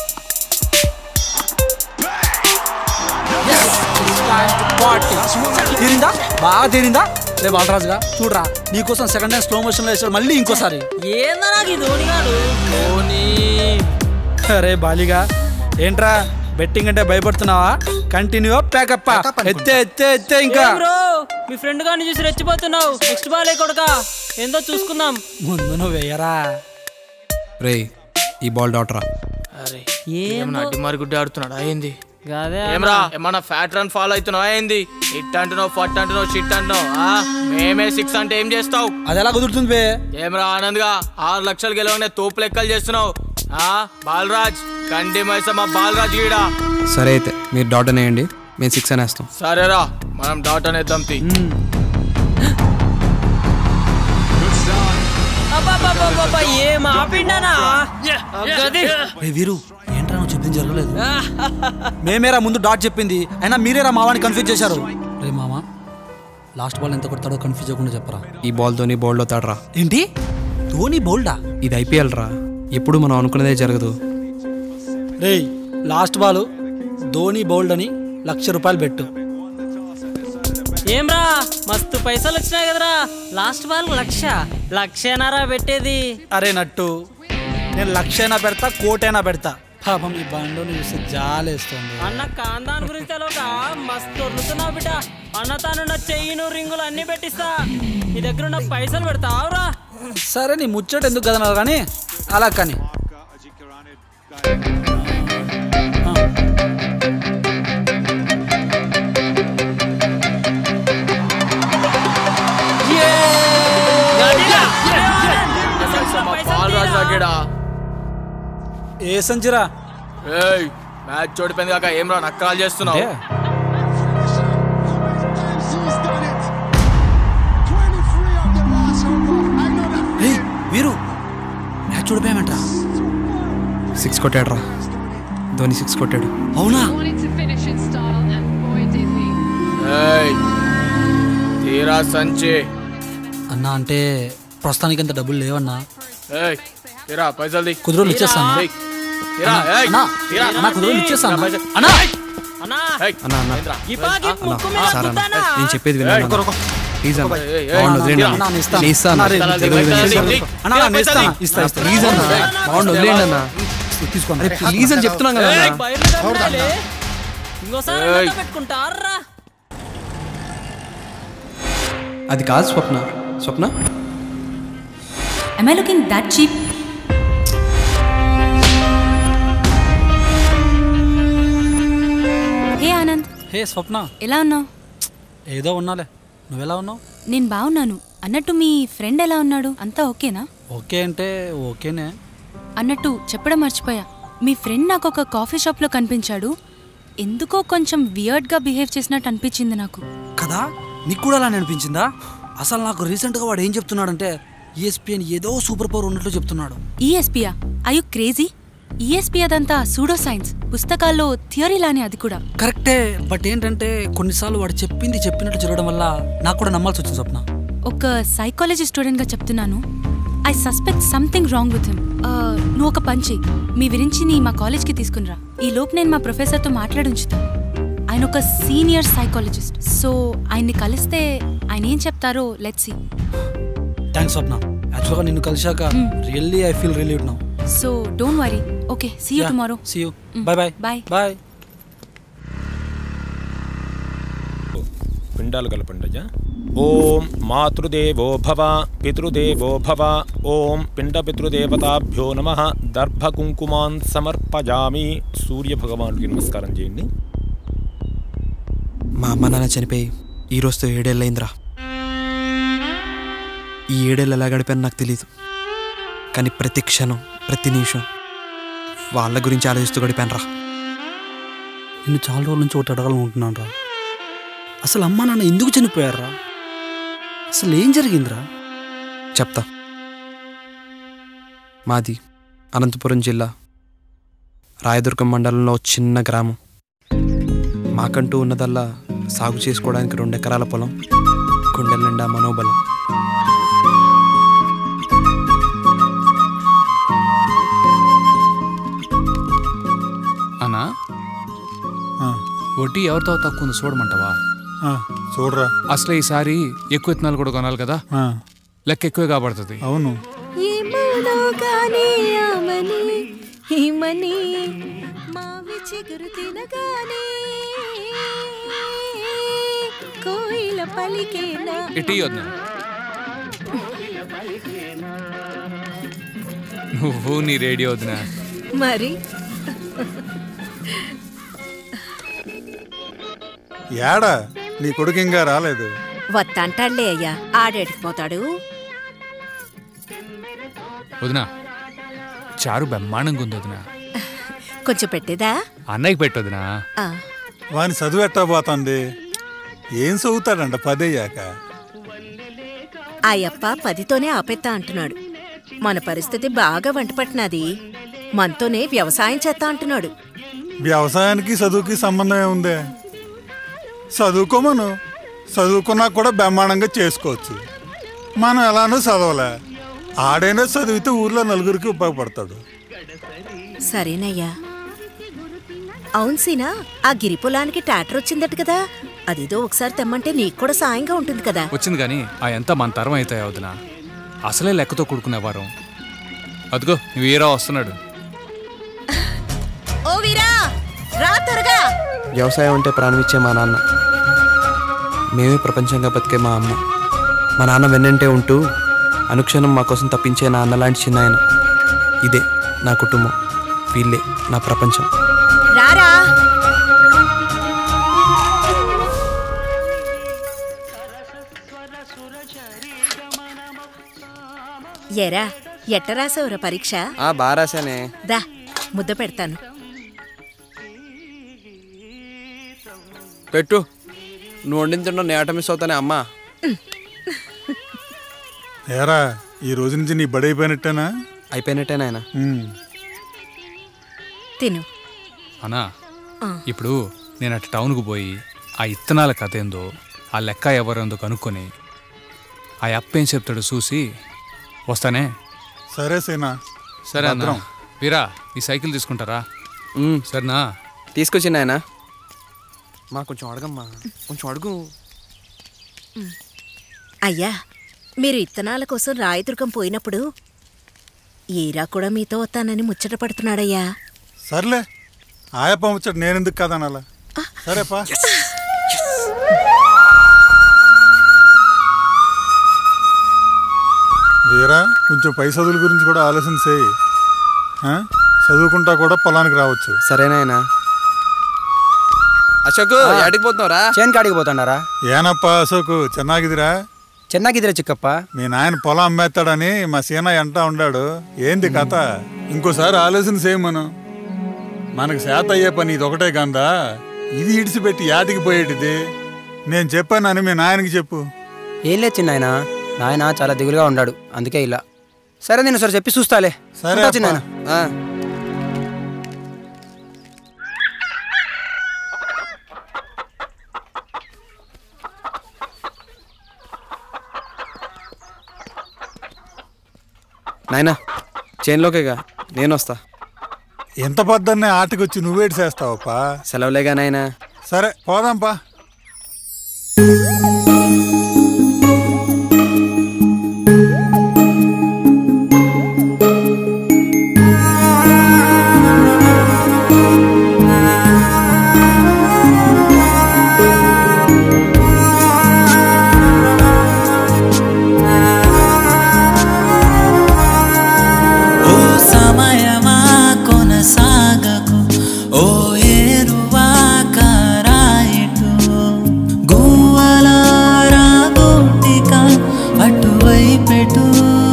తీరిందా బాగా తీరిందా రే బాలరాజుగా చూడరా నీకోసం సెకండ్ టైం స్లో మోషన్ లో వేసాడు మళ్ళీ ఇంకోసారి ఏందా నాకు ఈ ధోని గాడు ధోని అరే బాలిగా ఏంట్రా బెట్టింగ్ అంటే భయపడుతున్నావా కంటిన్యూ ప్యాకప్ ఎత్తే ఎత్తే ఎత్తే ఇంకా ఏం బ్రో మీ ఫ్రెండ్ గారిని చూసి రెచ్చిపోతున్నావు నెక్స్ట్ బాల్ కొడక ఏందో చూసుకుందాం ముందు నువ్వు వేయరా రే ఈ బాల్ డాట్ రా అరే ఏమన్నా అడ్డి మారి గుడ్డి ఆడుతున్నాడా ఏంది గదే అన్న. ఏమ్రా ఏమన్నా ఫ్యాట్ రన్ ఫాలో అవుతున్నావా ఏంది ఇట్ అంటున్నావు ఫట్ అంటున్నావు షిట్ అంటున్నావు ఆ? మేమే సిక్స్ అంటే ఏం చేస్తావు అది ఎలా కుదురుతుంది బే ఏమ్రా ఆనంద్గా ఆరు లక్షలు గెలవనే తోపు లెక్కలు చేస్తున్నావు ఆ బాలరాజ్ కండి మైసమ్మ బాలరాజ్ గీడా సరే అయితే మీరు డాట్ అనేయండి మేము సిక్స్ అనేస్తాం సరేరా మనం డాట్ అనేద్దాం తీ అబ్బబ్బబ్బబ్బబ్బ, ఏం ఆపిండనా గది రే వీరు ఏంట్రా నువ్వు చెప్పింది జరగలేదు మేమేరా ముందు డాట్ చెప్పింది అయినా మీరేరా మావాని కన్ఫ్యూజ్ చేశారు రే మామ లాస్ట్ బాల్ ఎంత కొడతాడో కన్ఫ్యూజ్ అవ్వకుండా చెప్పరా ఈ బాల్ ధోని బౌల్డ్ అవుతాడు రా ఏంటి ధోని బౌల్డా ఇది ఐపీఎల్ రా ఎప్పుడు మనం అనుకున్నదే జరగదు రే లాస్ట్ బాల్ ధోని బౌల్డ్ అని లక్ష రూపాయలు పెట్టు ఏమ్రా మస్తు పైసలు వచ్చినాయి కదరా లాస్ట్ బాల్ లక్ష లక్షేనారా పెట్టేది అరే నట్టు నేను లక్షైనా పెడతా కోటైనా పెడతా పాపం ఈ బండు చూసి జాలేస్తుంది అన్న కాందాన్ గురించి తెలియక మస్తు వదులుతున్నావు బిడ్డ అన్న తానున్న చెయ్యిను రింగులు అన్ని పెట్టిస్తా నీ దగ్గర ఉన్న పైసలు పెడతావురా సరే నీ ముచ్చట ఎందుకు కదన్నారు కానీ అలా కానీ బాలరాజ్ రాకేడా ఏ సంచిరా ఏయ్ మ్యాచ్ ఓడిపోయింది కాక ఏం రా నక్కరాలు చేస్తున్నావు రే వీరు మ్యాచ్ చూడిపోయామంట సిక్స్ కొట్టాడు రా ధోని సిక్స్ కొట్టాడు అవునా ఏయ్ తీరా సంచి అన్నా అంటే ప్రస్తుతానికి అంత డబ్బులు లేవన్నా ఏయ్ తీరా పైసలు ది కుదురోలు ఇచ్చేస్తాను ఏయ్, తీరా ఏయ్ అన్నా, తీరా అన్నా, కుదురోలు ఇచ్చేస్తాను తీరా పైసలు. అన్నా అన్నా ఏయ్, అన్న అన్న ఏంట్రా? ఇపాకి ఆ? ముక్కు అన్న, మీద సార్ అన్న గుద్దానా? నేను చెప్పేది ఏయ్, వినండి కొరకు. అన్న. ప్లీజ్ అన్న ఏయ్, ఏయ్, బాగుండు అన్నా, వదిలేండి అన్నా, అన్న. నేను ఇస్తాను. నేను ఇస్తాను అన్నా, రే, అన్న. ఇస్తాను, వదిలేండి, ఇస్తాను, ఇస్తాను. అన్నా, తీరా నేను పైసలు ఇస్తాను, ది. ఇస్తాను, ఇస్తాను. ప్లీజ్ అన్న బాగుండు వదిలేండి అన్న తీసుకోండి అరే ప్లీజ్ అని చెప్తున్నాం కదా ఏయ్, అన్న. బయలు కట్టాలి. ఇంకోసారి ఏయ్. అన్నతో పెట్టుకుంటారా అది కాదు స్వప్న స్వప్న Am I looking that cheap? హే ఆనంద్ హే స్వప్న ఎలా ఉన్నావు ఏదో ఉన్నాలే నువ్వెలా ఉన్నావు నేను బాగున్నాను అన్నట్టు మీ ఫ్రెండ్ ఎలా ఉన్నాడు అంతా ఓకేనా ఓకే అంటే ఓకేనే అన్నట్టు చెప్పడం మర్చిపోయా మీ ఫ్రెండ్ నాకు ఒక కాఫీ షాప్లో కనిపించాడు ఎందుకో కొంచెం వియర్డ్గా బిహేవ్ చేసినట్టు అనిపించింది నాకు కదా నీకు కూడా అలానే అనిపించిందా అసలు నాకు రీసెంట్గా వాడు ఏం చెప్తున్నాడంటే ఈఎస్పిఎన్ ఏదో సూపర్ పవర్ ఉన్నట్లు చెప్తున్నాడు ఈఎస్పియా ఐ యు క్రేజీ ఈఎస్పి అదంతా సూడో సైన్స్ పుస్తకాల్లో థియరీ లానే అది కూడా కరెక్టే బట్ ఏంటంటే కొన్నిసార్లు వాడు చెప్పింది చెప్పినట్టు జరగడం వల్ల నాకు కూడా నమ్మాల్సి వచ్చింది స్వప్న ఒక సైకాలజీ స్టూడెంట్గా చెప్తున్నాను I suspect something wrong with him నువ్వు ఒక పంచి మీ విరించిని మా కాలేజ్కి తీసుకునిరా ఈ లోపు నేను మా ప్రొఫెసర్తో మాట్లాడి ఉంచుతా ఆయన ఒక సీనియర్ సైకాలజిస్ట్ సో ఆయన్ని కలిస్తే ఆయన ఏం చెప్తారో లెట్స్ సీ థ్యాంక్స్ స్వప్న యాక్చువల్గా నిన్ను కలిశాక really I feel relieved now so don't worry okay see you tomorrow see you bye bye bye bye పిండాలు కలపండి అయ్యా ఓం మాతృదేవో భవ పితృదేవో భవ ఓం పిండపితృదేవతాభ్యో నమ దర్భకుంకుమాన్ సమర్పజామి సూర్య భగవానుడికి నమస్కారం చేయండి మా అమ్మ నాన్న చనిపోయి ఈ రోజుతో ఏడేళ్ళయిందిరా ఈ ఏడేళ్ళు ఎలా గడిపాను నాకు తెలియదు కానీ ప్రతి క్షణం ప్రతి నిమిషం వాళ్ళ గురించి ఆలోచిస్తూ గడిపాను రా నిన్ను చాలా రోజుల నుంచి ఒకటి అడగాలనుకుంటున్నాను రా అసలు అమ్మా నాన్న ఎందుకు చనిపోయారా అసలు ఏం జరిగిందిరా చెప్తా మాది అనంతపురం జిల్లా రాయదుర్గం మండలంలో ఒక చిన్న గ్రామం మాకంటూ ఉన్నదల్లా సాగు చేసుకోవడానికి రెండు ఎకరాల పొలం కుండల నిండా మనోబలం అన్నా వడ్డీ ఎవరితో తక్కువ ఉందో చూడమంటావా చూడరా అసలు ఈసారి ఎక్కువ విత్తనాలు కూడా కొనాలి కదా లెక్క ఎక్కువే కాబడుతుంది అవును ఏమవునో గాని ఆమని హిమని మావి చిగురు తినగానే కోయిల పలికేనా ఇటీ వద్దు నువ్వు నీ రేడియో వదినా మరి ఏడా నీ కొడుకు ఇంకా రాలేదు వత్తంటాడులే అయ్యా ఆడేటికి పోతాడు వదినా చారు బ్రహ్మాండంగా ఉంది వదినా కొంచెం పెట్టేదా అన్నయ్యకి పెట్టొదినా ఆ, వాని చదువు ఎట్టా పోతుంది ఏం చదువుతాడంట పదయ్యాక ఆ యప్ప పదితోనే ఆపేత్తా అంటున్నాడు మన పరిస్థితి బాగా వంటపట్టినది మనతోనే వ్యవసాయం చేస్తా అంటున్నాడు వ్యవసాయానికి చదువుకి సంబంధం ఏముందే చదువుకోమను చదువుకున్నా కూడా బ్రహ్మాండంగా చేసుకోవచ్చు మనం ఎలానో చదవలే ఆడైనా చదివితే ఊర్లో నలుగురికి ఉపయోగపడతాడు సరేనయ్యా అవును సీనా ఆ గిరి పొలానికి ట్రాక్టర్ వచ్చిందట కదా అదేదో ఒకసారి తెమ్మంటే నీకు కూడా సాయంగా ఉంటుంది కదా వచ్చింది కానీ ఆ ఎంత మన తరం అవుతాయి వదినా అసలే లెక్కతో కూడుకునే వారం అదిగో నువ్వు ఏరా వస్తున్నాడు ఓ వీరా రా త్వరగా వ్యవసాయం అంటే ప్రాణం ఇచ్చే మా నాన్న మేమే ప్రపంచంగా బతికే మా అమ్మ మా నాన్న వెన్నంటే ఉంటూ అనుక్షణం మా కోసం తప్పించే నా అన్న లాంటి చిన్న ఆయన ఇదే నా కుటుంబం వీళ్ళే నా ప్రపంచం రారా ఎరా ఎట్ట రాసావురా పరీక్ష ఆ బాగా రాశానే దా ముద్ద పెడతాను పెట్టు నువ్వు వండిన తింటావు నేట మిస్ అవుతానే అమ్మా ఏరా ఈ రోజు నుంచి నీ బడి అయిపోయినట్టేనా అయిపోయినట్టే నాయన తిను అన్నా ఆ. ఇప్పుడు నేను అటు టౌన్కు పోయి ఆ ఇత్తనాల కథ ఏందో ఆ లెక్క ఎవరేందో కనుక్కొని ఆ అప్ప ఏం చెప్తాడో చూసి వస్తానే సరే సేనా సరే అన్న భద్రం. వీరా ఈ సైకిల్ తీసుకుంటారా సరేనా తీసుకొచ్చి నాయన మా కొంచెం అడగమ్మా కొంచెం అడుగు అయ్యా మీరు ఇత్తనాల కోసం రాయదుర్గం పోయినప్పుడు ఈరా కూడా మీతో వస్తానని ముచ్చట పడుతున్నాడయ్యా సర్లే ఆయప్ప ముచ్చట నేనెందుకు కాదనాలా సరేపా వీరా కొంచెం పై చదువుల గురించి కూడా ఆలోచన చేయి ఆ? చదువుకుంటా కూడా పొలానికి రావచ్చు సరేనాయనా అశోక్ ఎడికి పోతున్నావురా చేను కాడికి పోతాడారా ఏనప్ప అశోకు చెన్నాగిదిరా చెన్నాకిదిరా చిక్కప్ప మీ నాయన పొలం అమ్మేస్తాడని మా సీన ఎంట ఉండాడు ఏంది కథ ఇంకోసారి ఆలోచన చేయమను మనకు శాత అయ్యే పని ఇది ఒకటే కందా ఇది ఇడిచిపెట్టి యాటికి పోయేటిది నేను చెప్పానని మీ నాయనకి చెప్పు ఏం లేదు చిన్నాయన నాయన చాలా దిగులుగా ఉన్నాడు అందుకే ఇలా సరే నేను సరే చెప్పి చూస్తాలే సరే ఉంటా అప్ప. చిన్నాయన నాయనా చేనులోకేగా నేను వస్తా ఎంత పొద్దున్నే ఆటకి వచ్చి నువ్వేటి చేస్తావప్పా సెలవులేగా నాయనా సరే పోదాంపా ఓ సమయమా కొనసాగకు ఓ ఏరువా కారాయిటు గువ్వల రాగోటిక అటువైపెటు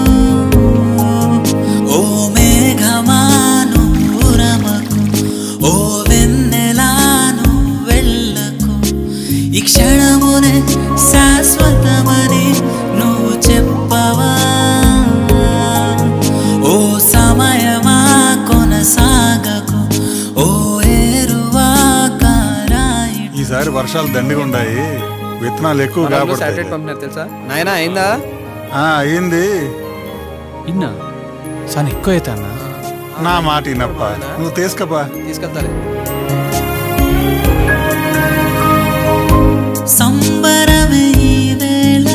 ఓ మేఘమాను ఉరమకు ఓ వెన్నెలాను వెళ్ళకు ఈ క్షణమునే శాశ్వతమని నువ్వు చెప్పవా ఓ సమయమా కొనసాగకు ఓ ఏరువా కారాయి ఈసారి వర్షాలు దండిగా ఉన్నాయి విత్తనాలు ఎక్కువ శాటిలైట్ కాబట్టి పంపినారు తెలుసా నాయనా అయిందా అయింది ఇన్నా సార్ ఎక్కువ అవుతా అన్నా నా మాట ఇనప్ప నువ్వు తీసుకపో తీసుకెళ్తాలే సంబరమే ఈ వేళ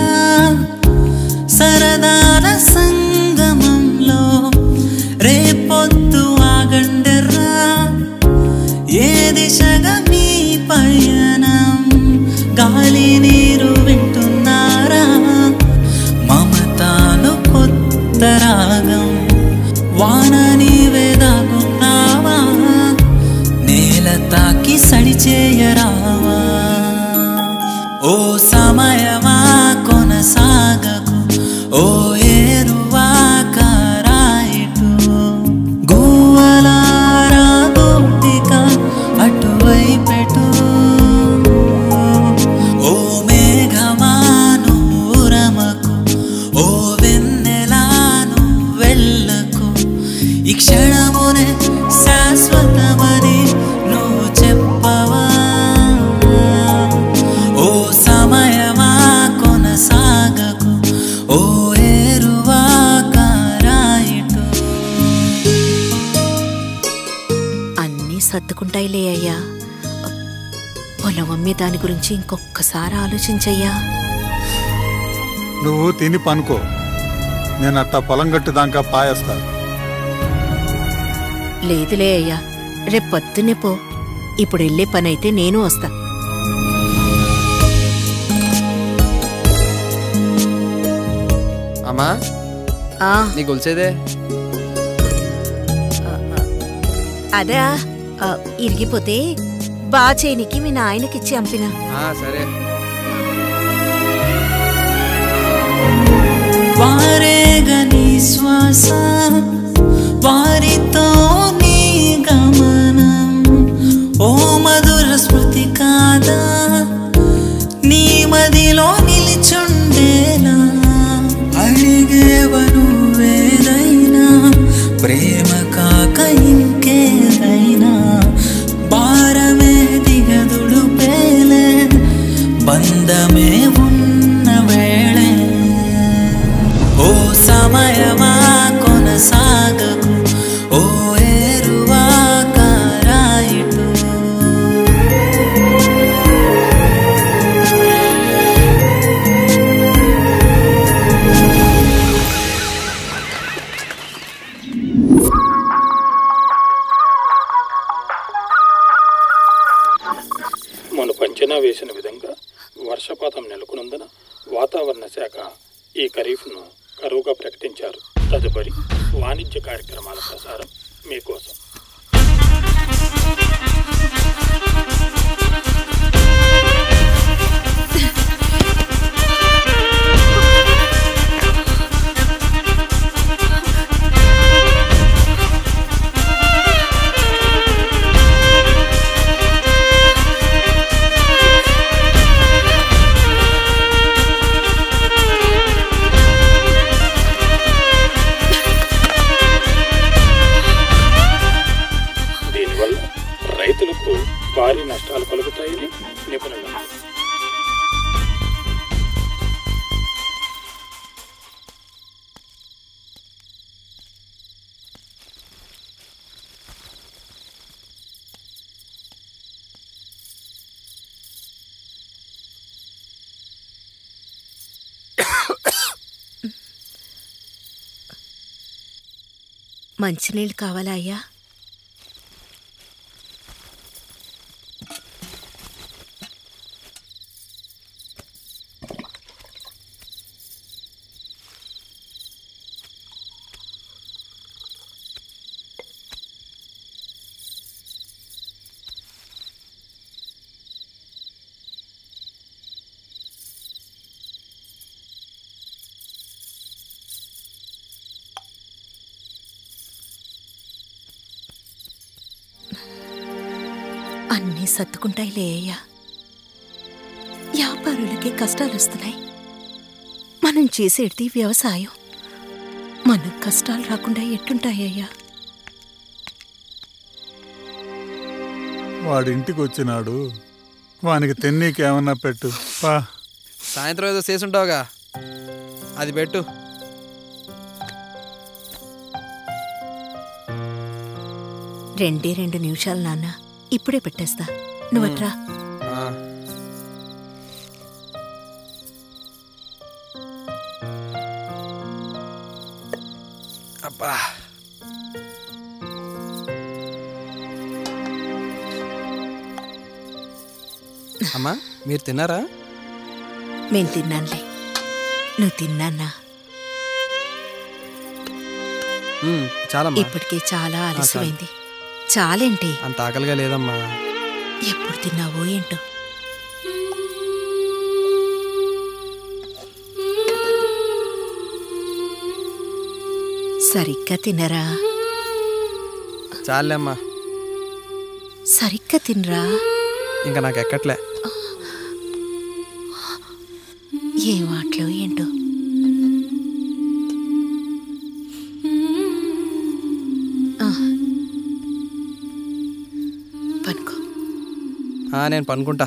సరదాల సంగమంలో రేపొద్దు ఆగండెర్రా ఏ దిశగా మీ పయనం గాలి నీరు వింటున్నారా మమతాను కొత్త రాగం వాన నీవే దాగున్నావా నే ఓ సమయమా కొనసాగకు ఓ ఏరువా కారాయిటు గువ్వలారా గోపిక అటువైపెటు ఓ మేఘమా నువ్వు రమకు ఓ వెన్నెలా నువ్వు వెళ్ళకు ఈ క్షణమునే శాశ్వతమని నువ్వు చెప్పవా ఓ సమయమా కొనసాగకు ఓ ఏరువా కారాయిటు అన్నీ సర్దుకుంటాయిలే అయ్యా పొలం అమ్మే దాని గురించి ఇంకొక్కసారి ఆలోచించయ్యా నువ్వు తిని పనుకో నేను అట్ట పొలం గట్టు దాకా పాయేస్తా లేదులే అయ్యా రేపు పొద్దున్నే పో ఇప్పుడు వెళ్ళే పని అయితే నేను వస్తా అమ్మా ఆ, నీ గొలిసేదే అదే ఆ, ఇరిగిపోతే బాచేనికి మీ నాయనకిచ్చి అంపిన ఆ, సరే వారేగని శ్వాస వారితో నీ గమనం ఓ మధుర స్మృతి కాదా నీ మదిలో నిలిచుండేలా అడిగేవను వేదైనా ప్రేమ కాక ఇంకేదైనా భారమే దిగదుడు పేలే బంధమే ఉన్న వేళే ఓ సమయమా కొనసాగకు ఓ ఏరువా కారాయిటు మనకు అంచనా వేసిన విధంగా వర్షపాతం నెలకొనందున వాతావరణ శాఖ ఈ ఖరీఫ్ను కరువుగా ప్రకటించారు తదుపరి వాణిజ్య కార్యక్రమాల ప్రసారం మీకోసం దీనివల్ల రైతులకు భారీ నష్టాలు కలుగుతాయని నిపుణులు మంచినీళ్ళు కావాలా అయ్యా అన్నీ సర్దుకుంటాయిలే అయ్యా వ్యాపారులకి కష్టాలు వస్తున్నాయి మనం చేసేది వ్యవసాయం మనకు కష్టాలు రాకుండా ఎట్టుంటాయ్యా వాడి ఇంటికి వచ్చినాడు వానికి తెన్నీకి ఏమన్నా పెట్టు పా సాయంత్రం ఏదో చేసుంటావుగా అది పెట్టు రెండే రెండు నిమిషాలు నాన్న ఇప్పుడే పెట్టేస్తా నువ్వట్రా ఆ, అబ్బా అమ్మా మీరు తిన్నారా మేం తిన్నానులే నువ్వు తిన్నానా మ్మ్, చాలమ్మా ఇప్పటికే చాలా చాలు. ఆలస్యమైంది చాలేంటి అంత ఆకలిగా లేదమ్మా ఎప్పుడు తిన్నావో ఏంటో సరిగ్గా తినరా చాలే అమ్మా సరిగ్గా తినరా ఇంకా నాకు ఎక్కట్లే ఏ వాట్లో ఏంటో ఆ. పనుకో ఆ, నేను పనుకుంటా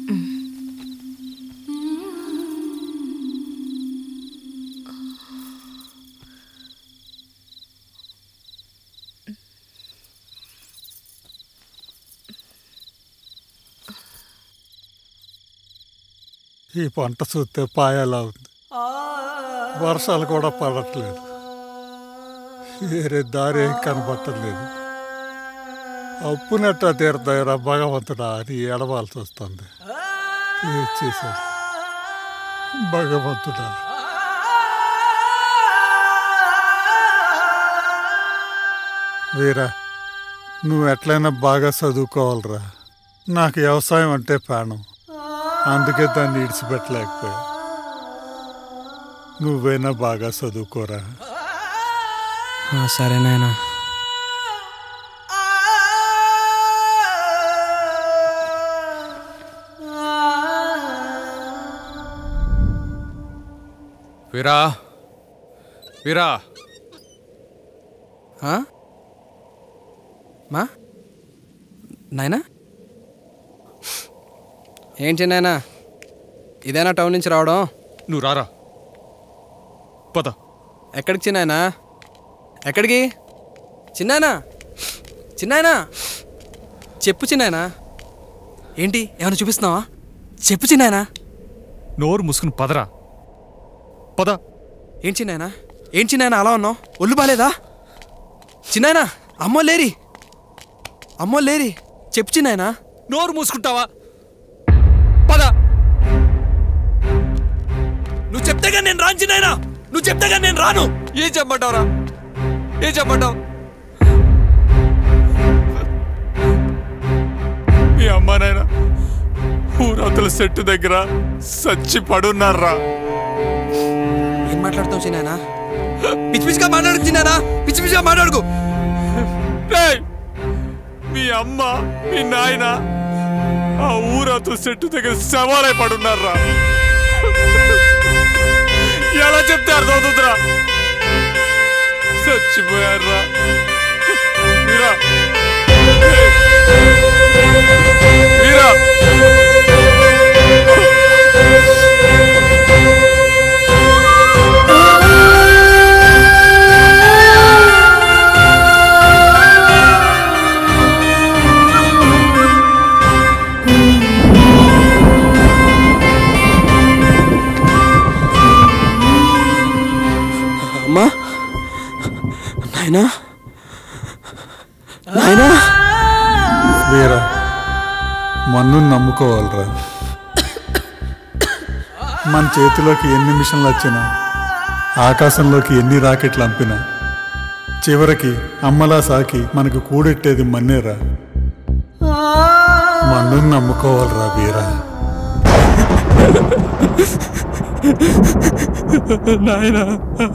ఈ పంట చూస్తే పాయలా ఉంది వర్షాలు కూడా పడట్లేదు వేరే దారి ఏం కనబట్టలేదు అప్పునట్ట తీరుతాయిరా భగవంతుడా అని ఎడవాల్సి వస్తుంది ఏం చేశాడు భగవంతుడా వీరా నువ్వు ఎట్లయినా బాగా చదువుకోవాలిరా నాకు వ్యవసాయం అంటే ప్రాణం అందుకే దాన్ని ఇడిచిపెట్టలేకపోయా నువ్వైనా బాగా చదువుకోరా ఆ, సరే నాయనా వీరా వీరా ఆ? మా నాయనా ఏంటి నాయనా ఇదేనా టౌన్ నుంచి రావడం నువ్వు రారా పద ఎక్కడికి చిన్నాయనా ఎక్కడికి చిన్నాయనా చిన్నాయనా చెప్పు చిన్నాయనా ఏంటి ఏమైనా చూపిస్తున్నావా చెప్పు చిన్నాయనా నోరు మూసుకుని పదరా పద ఏం చిన్నాయనా ఏం చిన్నాయనా అలా ఉన్నావు ఒళ్ళు బాలేదా చిన్నాయనా అమ్మో లేరి అమ్మో లేరి చెప్పు చిన్నాయనా నోరు మూసుకుంటావా పద నువ్వు చెప్తేగా నేను రాను చిన్నాయనా నువ్వు చెప్తేగా నేను రాను ఏం చెప్పమంటావురా ఏం చెప్పమంటావు మీ అమ్మా నాయన ఊరవతల చెట్టు దగ్గర సచ్చి పడున్నారా ఏం మాట్లాడుతావు చిన్నాయనా పిచ్చి పిచ్చిగా మాట్లాడుకు చిన్నాయనా పిచ్చి పిచ్చిగా మాట్లాడుకు రేయ్! మీ అమ్మ మీ నాయన ఆ ఊరవతల చెట్టు దగ్గర సవాలై పడున్నారా ఎలా చెప్తే అర్థమవుతుందిరా చచ్చిపోయారా మీరా మీరా అమ్మా నాయనా నాయనా వీరా మన్ను నమ్ముకోవాలిరా మన చేతిలోకి ఎన్ని మిషన్లు వచ్చినా ఆకాశంలోకి ఎన్ని రాకెట్లు అంపినా చివరికి అమ్మలా సాకి మనకు కూడెట్టేది మన్నేరా మన్ను నమ్ముకోవాలిరా వీరా నాయనా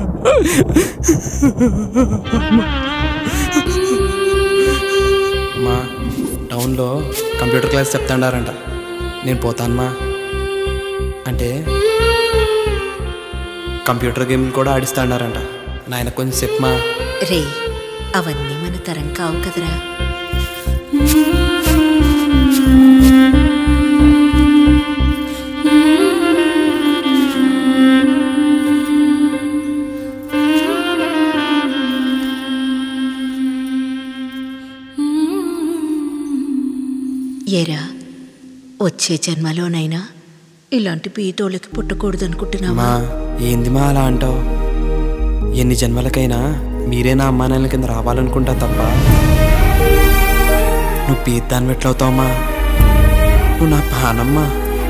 మా టౌన్లో కంప్యూటర్ క్లాస్ చెప్తాడారంట నేను పోతానమ్మా అంటే కంప్యూటర్ గేమ్లు కూడా ఆడిస్తాడారంట నాయన కొంచెం చెప్పమా రే అవన్నీ మన తరం కావు కదరా ఏరా వచ్చే జన్మలోనైనా ఇలాంటి పీతోళ్ళకి పుట్టకూడదనుకుంటున్నావా మా ఏంది మా అలా అంటావు ఎన్ని జన్మలకైనా మీరే నా అమ్మా నాన్నల కింద రావాలనుకుంటా తప్ప నువ్వు పీద్దాన్ని ఎట్లవుతావమ్మా నువ్వు నా పానమ్మా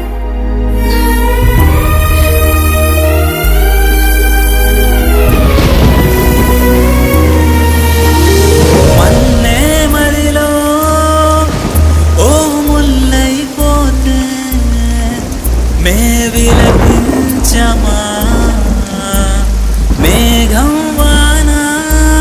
మన్నే మదిలో ఓ ముల్లైపోతే మే విలపించమా మేఘం వాన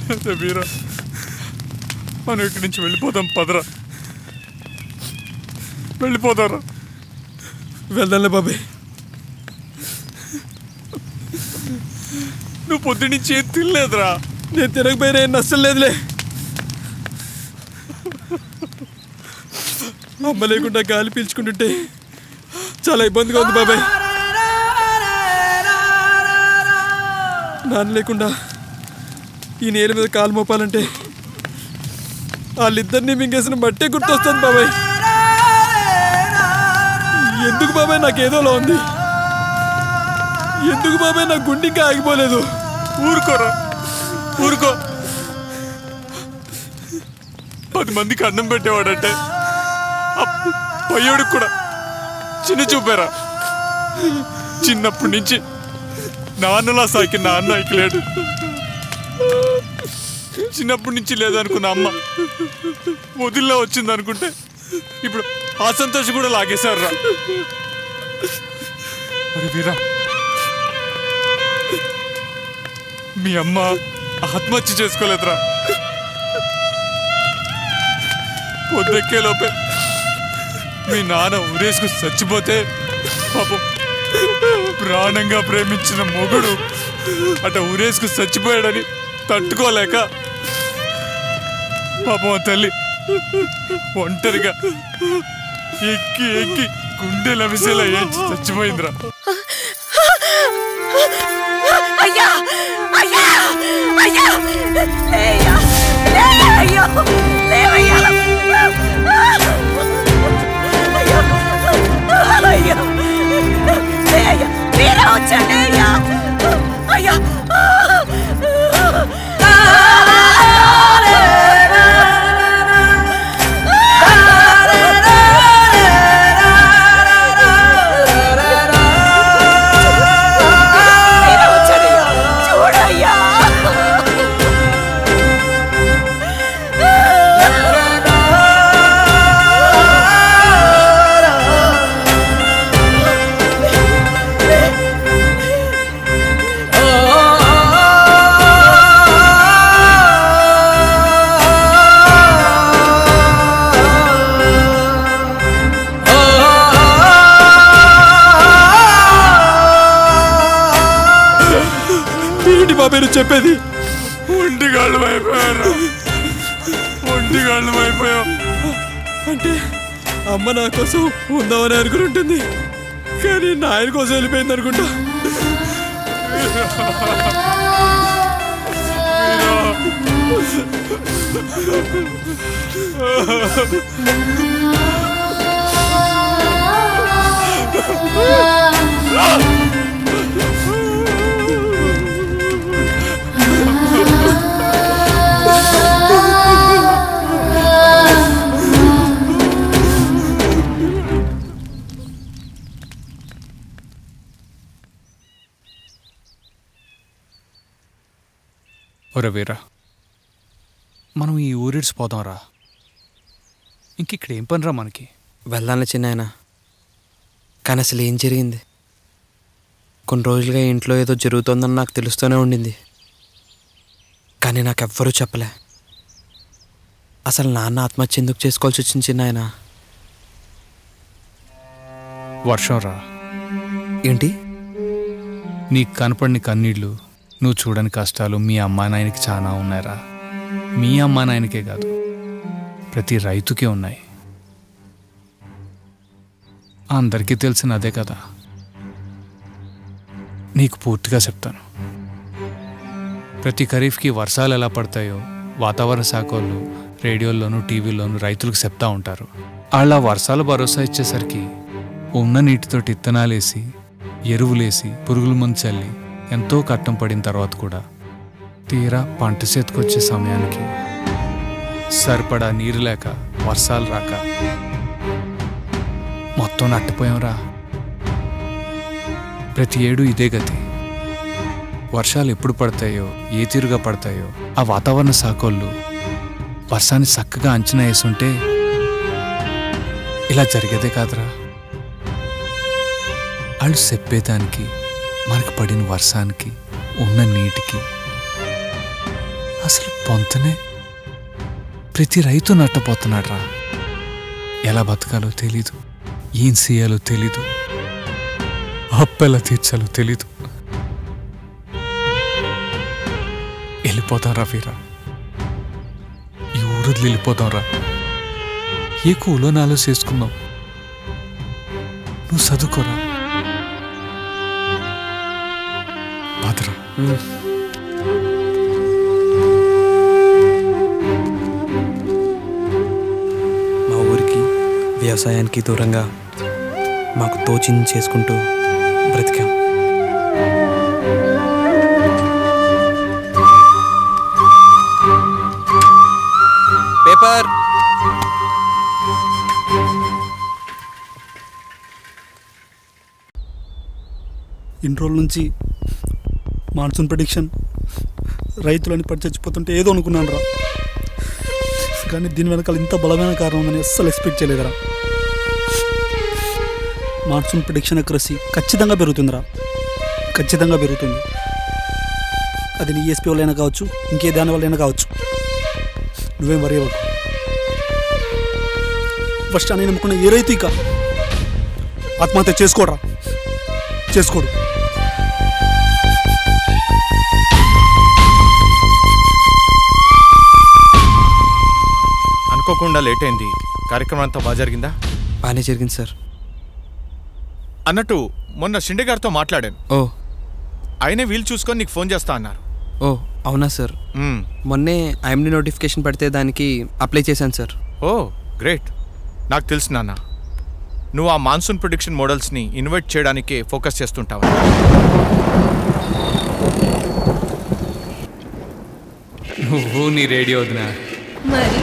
అదే వీరా మనం ఇక్కడి నుంచి వెళ్ళిపోదాం పదరా వెళ్ళిపోతారా వెళ్దాంలే బాబాయ్ నువ్వు పొద్దు నుంచి ఏం తినలేదురా నేను తినకపోయినా ఏం నష్టం లేదులే అమ్మ లేకుండా గాలి పీల్చుకుంటుంటే చాలా ఇబ్బందిగా ఉంది బాబాయ్ నాన్న లేకుండా ఈ నేల మీద కాలు మోపాలంటే వాళ్ళిద్దరిని మింగేసిన బట్టే గుర్తొస్తుంది బాబాయ్ ఎందుకు బాబాయ్ నాకు ఏదోలా ఉంది ఎందుకు బాబాయ్ నా గుండె ఇంకా ఆగిపోలేదు ఊరుకోరా ఊరుకో పది మందికి అన్నం పెట్టేవాడంటే ఆ పయ్యోడికి కూడా చిన్న చూపారా చిన్నప్పటి నుంచి నాన్నలా సాకి నాన్న లేడు చిన్నప్పటి నుంచి లేదనుకున్న అమ్మ వదిలిలో వచ్చింది అనుకుంటే ఇప్పుడు ఆ సంతోషం కూడా లాగేశారు రా మరి వీరా మీ అమ్మ ఆత్మహత్య చేసుకోలేదురా పొద్దెక్కే లోపే మీ నాన్న ఊరేసుకు చచ్చిపోతే పాపం ప్రాణంగా ప్రేమించిన మొగుడు అట ఊరేసుకు చచ్చిపోయాడని తట్టుకోలేక పాపం ఆ తల్లి ఒంటరిగా ఎక్కి ఎక్కి గుండె లవిసేలా ఏడ్చి చచ్చిపోయిందిరా అయ్యా అయ్యా అయ్యా లేయ్యా లే అయ్యో లేవయ్యా అయ్యో అయ్యో లే అయ్యా మీరే వచ్చండి అయ్యా అయ్యా మీరే వచ్చండి అయ్యా చూడయ్యా ఏంటి బాబాయ్ నువ్వు చెప్పేది ఒంటిగాళ్ళు అయిపోయారు ఒంటిగాళ్ళు అయిపోయావు అంటే అమ్మ నా కోసం ఉందామని అనుకుని ఉంటుంది కానీ నాయన కోసం వెళ్ళిపోయింది అనుకుంటా ఒరే వీరా మనం ఈ ఊరిడ్స్ పోదాంరా ఇంక ఇక్కడ ఏం పనిరా మనకి వెళ్ళాలి చిన్నాయన కానీ అసలు ఏం జరిగింది కొన్ని రోజులుగా ఇంట్లో ఏదో జరుగుతోందని నాకు తెలుస్తూనే ఉండింది కానీ నాకెవ్వరూ చెప్పలే అసలు నాన్న ఆత్మహత్య ఎందుకు చేసుకోవాల్సి వచ్చింది చిన్నాయన వర్షం రా ఏంటి నీకు కనపడిన కన్నీళ్ళు నువ్వు చూడని కష్టాలు మీ అమ్మా నాయనకి చాలా ఉన్నాయిరా మీ అమ్మా నాయనకే కాదు ప్రతి రైతుకే ఉన్నాయి అందరికీ తెలిసిన అదే కదా నీకు పూర్తిగా చెప్తాను ప్రతి ఖరీఫ్కి వర్షాలు ఎలా పడతాయో వాతావరణ శాఖ వాళ్ళు రేడియోల్లోనూ టీవీల్లోనూ రైతులకు చెప్తా ఉంటారు వాళ్ళ వర్షాలు భరోసా ఇచ్చేసరికి ఉన్న నీటితోటి ఇత్తనాలేసి ఎరువులేసి పురుగుల మందు చల్లి ఎంతో కట్టం పడిన తర్వాత కూడా తీరా పంట చేతికొచ్చే సమయానికి సరిపడా నీరు లేక వర్షాలు రాక మొత్తం నట్టిపోయాంరా ప్రతి ఏడు ఇదే గతి వర్షాలు ఎప్పుడు పడతాయో ఏ తీరుగా పడతాయో ఆ వాతావరణ శాఖోళ్ళు వర్షాన్ని చక్కగా అంచనా వేసుంటే ఇలా జరిగేదే కాదురా వాళ్ళు చెప్పేదానికి మనకు పడిన వర్షానికి ఉన్న నీటికి అసలు పొంతనే ప్రతి రైతు నట్టపోతున్నాడు రా ఎలా బతకాలో తెలీదు ఏం చేయాలో తెలీదు అప్పెలా తీర్చాలో తెలీదు వెళ్ళిపోతాం రా వీరా ఈ ఊరు వదిలి వెళ్ళిపోతాం రా ఏ కూలో నాలో చేసుకుందాం నువ్వు చదువుకోరా భద్ర మా ఊరికి వ్యవసాయానికి దూరంగా మాకు తోచింది చేసుకుంటూ బ్రతికాం పేపర్ ఇన్ని రోజుల నుంచి మాన్సూన్ ప్రిడిక్షన్ రైతులని పడి చచ్చిపోతుంటే ఏదో అనుకున్నాను రా కానీ దీని వెనకాల ఇంత బలమైన కారణం ఉందని అస్సలు ఎక్స్పెక్ట్ చేయలేదురా మాన్సూన్ ప్రిడిక్షన్ అక్రసీ ఖచ్చితంగా పెరుగుతుందిరా ఖచ్చితంగా పెరుగుతుంది అది నీ ఈఎస్పీ వల్లైనా కావచ్చు ఇంకే దాని వల్లైనా కావచ్చు నువ్వేం వరి అవ్వకు ఫస్ట్ అని నమ్ముకున్న ఏ రైతు ఇక ఆత్మహత్య చేసుకోడరా చేసుకోడు అనుకోకుండా లేట్ అయింది కార్యక్రమం అంతా బాగా జరిగిందా బాగానే జరిగింది సార్ అన్నట్టు మొన్న షిండే గారితో మాట్లాడాను ఓ ఆయనే వీలు చూసుకొని నీకు ఫోన్ చేస్తా అన్నారు ఓ అవునా సార్ మ్మ్. మొన్నే ఐఎండి నోటిఫికేషన్ పడితే దానికి అప్లై చేశాను సార్ ఓ గ్రేట్ నాకు తెలుసు నాన్న నువ్వు ఆ మాన్సూన్ ప్రొడిక్షన్ మోడల్స్ని ఇన్వైట్ చేయడానికే ఫోకస్ చేస్తుంటావు నువ్వు నీ రేడియో వదినా మరి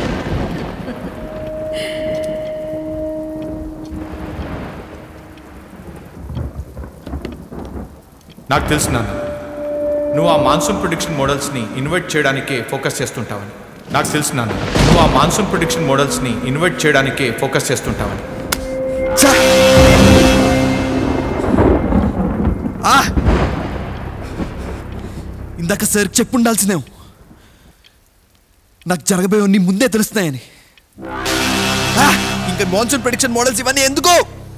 నాకు తెలుసు నాన్న నువ్వు ఆ మాన్సూన్ ప్రొడిక్షన్ మోడల్స్ని ఇన్వైట్ చేయడానికే ఫోకస్ చేస్తుంటావని నాకు తెలుసు నాన్న నువ్వు ఆ మాన్సూన్ ప్రొడిక్షన్ మోడల్స్ని ఇన్వైట్ చేయడానికే ఫోకస్ చేస్తుంటావని ఆ! ఇందాక సార్ చెప్పుండాల్సినే నాకు జరగబోయే ముందే తెలుస్తున్నాయని ఆ! ఇంకా మాన్సూన్ ప్రెడిక్షన్ మోడల్స్ ఇవన్నీ ఎందుకు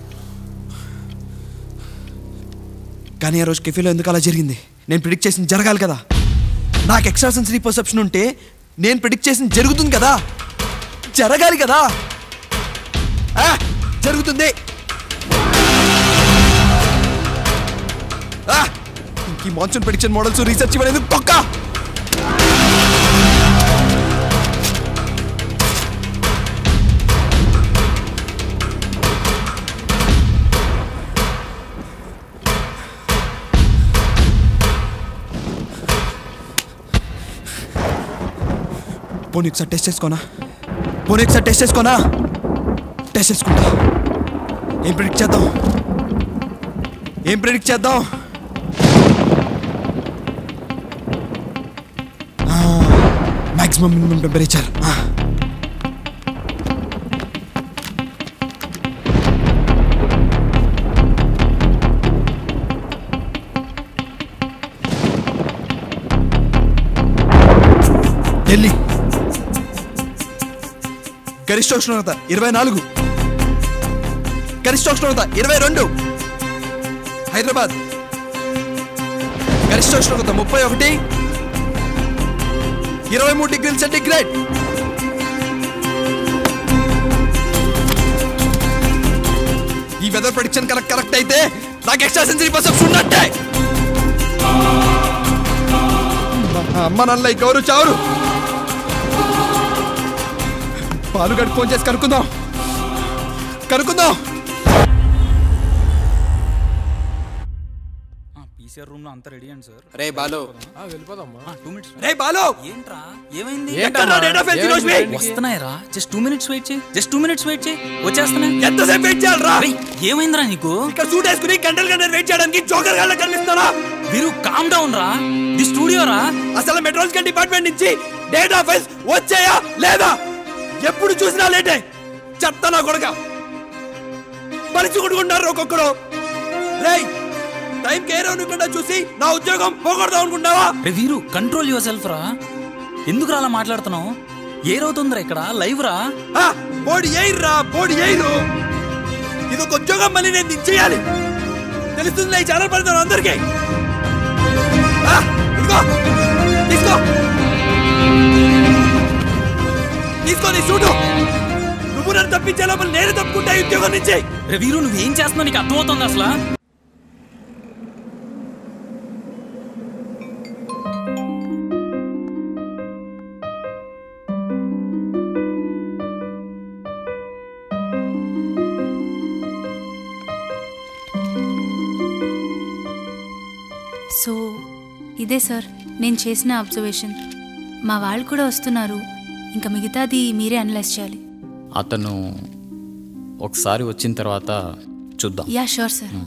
కానీ ఆ రోజు కెఫేలో ఎందుకు అలా జరిగింది నేను ప్రిడిక్ట్ చేసింది జరగాలి కదా నాకు ఎక్స్ట్రా సెన్సరీ పర్సెప్షన్ ఉంటే నేను ప్రిడిక్ట్ చేసింది జరుగుతుంది కదా జరగాలి కదా ఆ! జరుగుతుంది ఆ! ఇంక ఈ మాన్సూన్ ప్రిడిక్షన్ మోడల్స్ రీసెర్చ్ ఇవ్వలేదు తొక్క పోనీ ఒకసారి టెస్ట్ చేసుకోనా పోనీ ఒకసారి టెస్ట్ చేసుకోనా టెస్ట్ చేసుకుంటా ఏం ప్రిడిక్ట్ చేద్దాం ఏం ప్రిడిక్ట్ చేద్దాం మ్యాక్సిమం మినిమం టెంపరేచర్ ఢిల్లీ గరిష్ట ఉష్ణోగ్రత ఇరవై నాలుగు గరిష్ట ఉష్ణోగ్రత ఇరవై రెండు హైదరాబాద్ గరిష్ట ఉష్ణోగ్రత ముప్పై ఒకటి ఇరవై మూడు డిగ్రీల సెంటిగ్రేడ్ ఈ వెదర్ ప్రొడిక్షన్ కరెక్ట్ కరెక్ట్ అయితే నాకు ఎక్స్ట్రా సెన్సరీ పర్సెప్షన్ ఉన్నట్టే మా అమ్మ నాన్న ఈ గౌరు చావరు పాలుగడ్ ఫోన్ చేసి కనుక్కుందాం కనుక్కుందాం పీసీఆర్ రూమ్ లో అంతా రెడీ అండి సార్ రే బాలు వెళ్ళిపోదామా టూ మినిట్స్ రే బాలు ఏంట్రా ఏమైంది ఏంటన్నా date of birth ఈ రోజు మీ? వస్తున్నాయిరా జస్ట్ టూ మినిట్స్ వెయిట్ చేయి జస్ట్ టూ మినిట్స్ వెయిట్ చేయి వచ్చేస్తున్నాయి ఎంతసేపు వెయిట్ చేయాలరా ఏమైందిరా నీకు ఇక్కడ సూట్ వేసుకుని గంటలు గంటలు వెయిట్ చేయడానికి జోకర్ గాళ్ళ కనిపిస్తారా మీరు కామ్ డౌన్ రా ది స్టూడియో రా అసలు మెట్రోలజికల్ డిపార్ట్మెంట్ నుంచి డేటా ఫైల్స్ వచ్చాయా లేదా ఎప్పుడు చూసినా లేటే చెత్త నా కొడక మనిషి కొట్టుకుంటారు ఒక్కొక్కడు రేయ్ టైం కేర్ అనుకుండా చూసి నా ఉద్యోగం పోగొడదాం అనుకుంటావా రే వీరు కంట్రోల్ యువర్ సెల్ఫ్ రా ఎందుకు అలా మాట్లాడుతున్నావు ఏ రవుతుందిరా ఇక్కడ లైవ్ రా బోడి ఎయిర్రా బోడి ఎయిరు ఇది ఒక ఉద్యోగం మళ్ళీ నేను దించేయాలి తెలుస్తుంది ఈ ఛానల్ పడతాను అందరికీ ఆ, ఇదిగో తీసుకో తీసుకో నీ సూటు నువ్వు నన్ను తప్పించే లోపల నేను తప్పుకుంటా ఈ ఉద్యోగం నుంచి రే వీరు నువ్వేం చేస్తున్నావు నీకు అర్థమవుతుంది అసలు సో ఇదే సార్ నేను చేసిన అబ్జర్వేషన్ మా వాళ్ళు కూడా వస్తున్నారు ఇంకా మిగతాది మీరే అనలైజ్ చేయాలి అతను ఒకసారి వచ్చిన తర్వాత చూద్దాం యా షూర్ సార్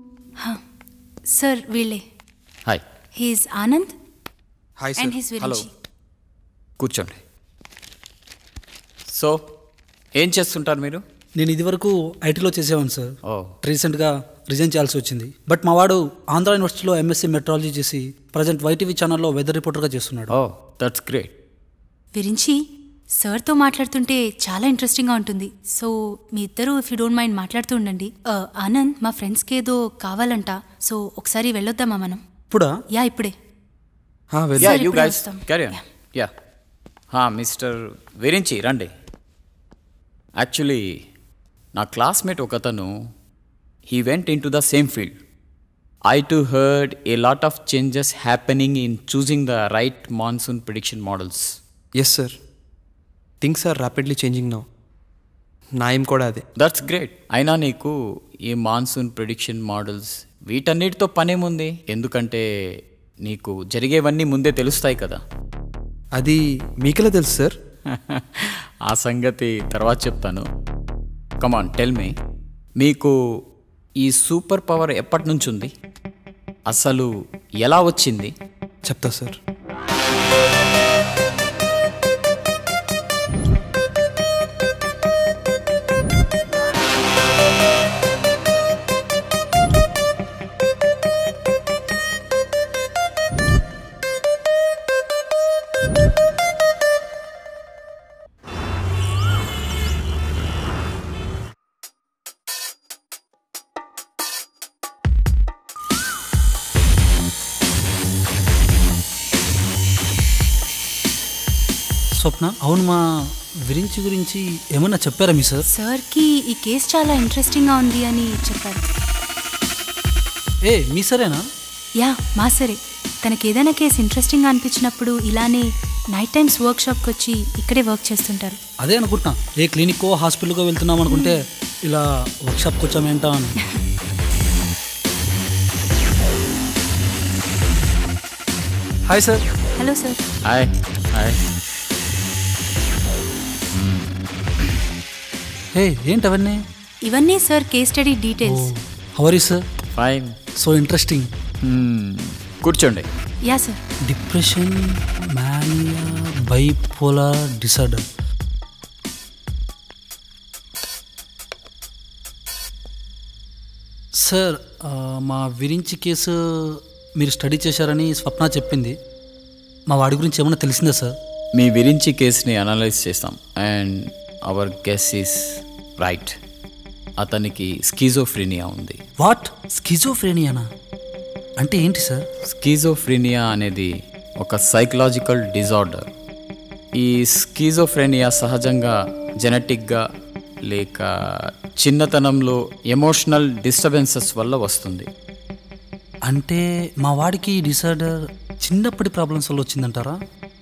సార్ వీళ్ళే hi he's Anand hi and his hello Virinchi కూర్చోండి సో ఏం చేస్తుంటారు మీరు నేను ఇదివరకు ఐటీలో చేసేవాను సార్ ఓ రీసెంట్గా రిజైన్ చేయాల్సి వచ్చింది బట్ మా వాడు ఆంధ్ర యూనివర్సిటీలో ఎంఎస్సీ మెట్రాలజీ చేసి ప్రజెంట్ వైటీవీ ఛానల్లో వెదర్ రిపోర్టర్గా చేస్తున్నాడు ఓ దట్స్ గ్రేట్ విరించి సార్తో మాట్లాడుతుంటే చాలా ఇంట్రెస్టింగ్గా ఉంటుంది సో మీ ఇద్దరు ఇఫ్ యూ డోంట్ మైండ్ మాట్లాడుతూ ఉండండి ఆ, ఆనంద్ మా ఫ్రెండ్స్కి ఏదో కావాలంట సో ఒకసారి వెళ్ళొద్దామా మనం ఇప్పుడా యా ఇప్పుడే యా సార్, యూ ఇప్పుడే గైస్ వస్తాం. క్యారీ ఆన్ యా హా మిస్టర్ విరించి రండి యాక్చువల్లీ నా క్లాస్మేట్ ఒకతను he went into the same field I too heard a lot of changes happening in choosing the right monsoon prediction models yes sir things are rapidly changing now నా ఏం కూడా అదే that's great అయినా నీకు ఈ monsoon prediction models వీటన్నిటితో పనేముంది ఎందుకంటే నీకు జరిగేవన్నీ ముందే తెలుస్తాయి కదా అది మీకెలా తెలుసు సార్ ఆ సంగతి తర్వాత చెప్తాను కమాన్ టెల్ మీ మీకు ఈ సూపర్ పవర్ ఎప్పటి నుంచి ఉంది అసలు ఎలా వచ్చింది చెప్తా సార్ స్వప్న అవును మా విరించి గురించి ఏమన్నా చెప్పారా మీ సార్ సార్కి ఈ కేసు చాలా ఇంట్రెస్టింగ్గా ఉంది అని చెప్పారు ఏ మీ సరేనా యా మా సరే తనకి ఏదైనా కేసు ఇంట్రెస్టింగ్గా అనిపించినప్పుడు ఇలానే నైట్ టైమ్స్ వర్క్ షాప్కి వచ్చి ఇక్కడే వర్క్ చేస్తుంటారు అదే అనుకుంటున్నా ఏ క్లినిక్కో హాస్పిటల్కో వెళ్తున్నాం అనుకుంటే ఇలా వర్క్షాప్కి వచ్చామేంటా అని hi sir hello sir hi hi hey ఏంటి అవన్నీ ఇవన్నీ సార్ కేస్ స్టడీ డీటెయిల్స్ హవరీ సార్ ఫైన్ సో ఇంట్రెస్టింగ్ కూర్చోండి yeah sir depression mania bipolar disorder sir ఆ, మా విరించి కేసు మీరు స్టడీ చేశారని స్వప్న చెప్పింది మా వాడి గురించి ఏమన్నా తెలిసిందా సార్ మీ విరించి కేసుని అనలైజ్ చేస్తాం and our guess is right అతనికి స్కీజోఫ్రీనియా ఉంది వాట్ స్కిజోఫ్రేనియానా అంటే ఏంటి సార్ స్కీజోఫ్రీనియా అనేది ఒక సైకలాజికల్ డిజార్డర్ ఈ స్కీజోఫ్రేనియా సహజంగా జెనెటిక్గా లేక చిన్నతనంలో ఎమోషనల్ డిస్టర్బెన్సెస్ వల్ల వస్తుంది అంటే మా వాడికి ఈ డిసార్డర్ చిన్నప్పటి ప్రాబ్లమ్స్ వల్ల వచ్చిందంటారా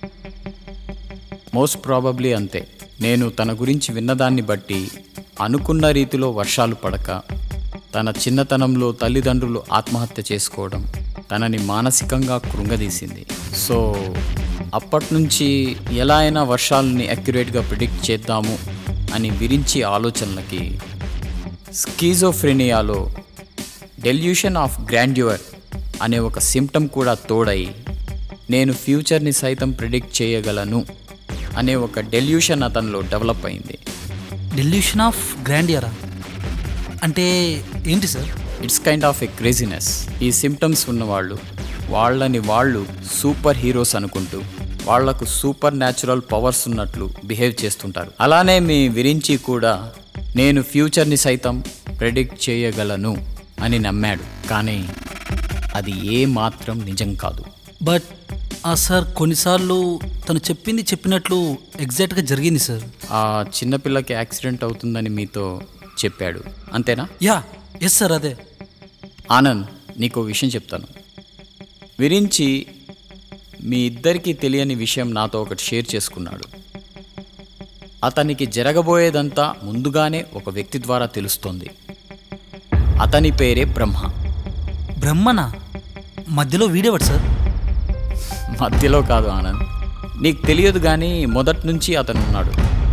మోస్ట్ ప్రాబబ్లీ అంతే నేను తన గురించి విన్నదాన్ని బట్టి అనుకున్న రీతిలో వర్షాలు పడక తన చిన్నతనంలో తల్లిదండ్రులు ఆత్మహత్య చేసుకోవడం తనని మానసికంగా కృంగదీసింది సో అప్పటి నుంచి ఎలా అయినా వర్షాలని అక్యురేట్గా ప్రిడిక్ట్ చేద్దాము అని విరించి ఆలోచనలకి స్కీజోఫ్రెనియాలో డెల్యూషన్ ఆఫ్ గ్రాండ్యువర్ అనే ఒక సిమ్టమ్ కూడా తోడై నేను ఫ్యూచర్ని సైతం ప్రిడిక్ట్ చేయగలను అనే ఒక డెల్యూషన్ అతనిలో డెవలప్ అయింది డెల్యూషన్ ఆఫ్ గ్రాండియరా అంటే ఏంటి sir it's kind of a craziness ఈ సిమ్టమ్స్ ఉన్నవాళ్ళు వాళ్ళని వాళ్ళు సూపర్ హీరోస్ అనుకుంటూ వాళ్లకు సూపర్ న్యాచురల్ పవర్స్ ఉన్నట్లు బిహేవ్ చేస్తుంటారు అలానే మీ విరించి కూడా నేను ఫ్యూచర్ని సైతం ప్రెడిక్ట్ చేయగలను అని నమ్మాడు కానీ అది ఏ మాత్రం నిజం కాదు బట్ ఆ సార్ కొన్నిసార్లు తను చెప్పింది చెప్పినట్లు ఎగ్జాక్ట్గా జరిగింది సార్ ఆ చిన్నపిల్లకి యాక్సిడెంట్ అవుతుందని మీతో చెప్పాడు అంతేనా యా ఎస్ సార్ అదే ఆనంద్ నీకు విషయం చెప్తాను విరించి మీ ఇద్దరికీ తెలియని విషయం నాతో ఒకటి షేర్ చేసుకున్నాడు అతనికి జరగబోయేదంతా ముందుగానే ఒక వ్యక్తి ద్వారా తెలుస్తోంది అతని పేరే బ్రహ్మ బ్రహ్మనా మధ్యలో వీడేవాడు సార్ మధ్యలో కాదు ఆనంద్ నీకు తెలియదు కానీ మొదటి నుంచి అతను ఉన్నాడు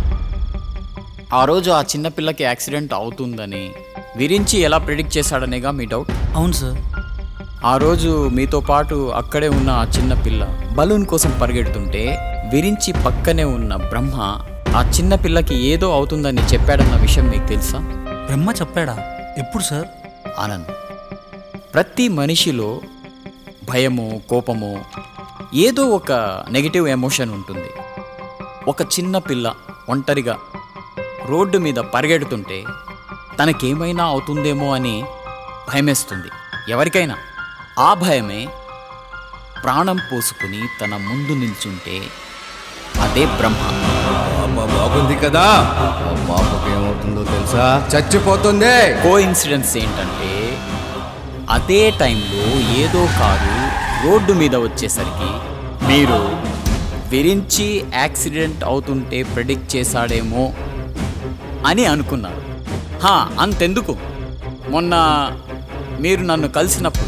ఆ రోజు ఆ చిన్నపిల్లకి యాక్సిడెంట్ అవుతుందని విరించి ఎలా ప్రిడిక్ట్ చేశాడనేగా మీ డౌట్ అవును సార్ ఆ రోజు మీతో పాటు అక్కడే ఉన్న ఆ చిన్న పిల్ల బలూన్ కోసం పరిగెడుతుంటే విరించి పక్కనే ఉన్న బ్రహ్మ ఆ చిన్న పిల్లకి ఏదో అవుతుందని చెప్పాడన్న విషయం మీకు తెలుసా బ్రహ్మ చెప్పాడా ఎప్పుడు సార్ ఆనంద్ ప్రతి మనిషిలో భయము కోపము ఏదో ఒక నెగిటివ్ ఎమోషన్ ఉంటుంది ఒక చిన్న పిల్ల ఒంటరిగా రోడ్డు మీద పరిగెడుతుంటే తనకేమైనా అవుతుందేమో అని భయమేస్తుంది ఎవరికైనా ఆ భయమే ప్రాణం పోసుకుని తన ముందు నిల్చుంటే అదే బ్రహ్మ బాగుంది కదా ఆ పాపకి ఏమవుతుందో తెలుసా చచ్చిపోతుంది కో ఇన్సిడెంట్స్ ఏంటంటే అదే టైంలో ఏదో కారు రోడ్డు మీద వచ్చేసరికి మీరు విరించి యాక్సిడెంట్ అవుతుంటే ప్రెడిక్ట్ చేశాడేమో అని అనుకున్నారు హా అంతెందుకు మొన్న మీరు నన్ను కలిసినప్పుడు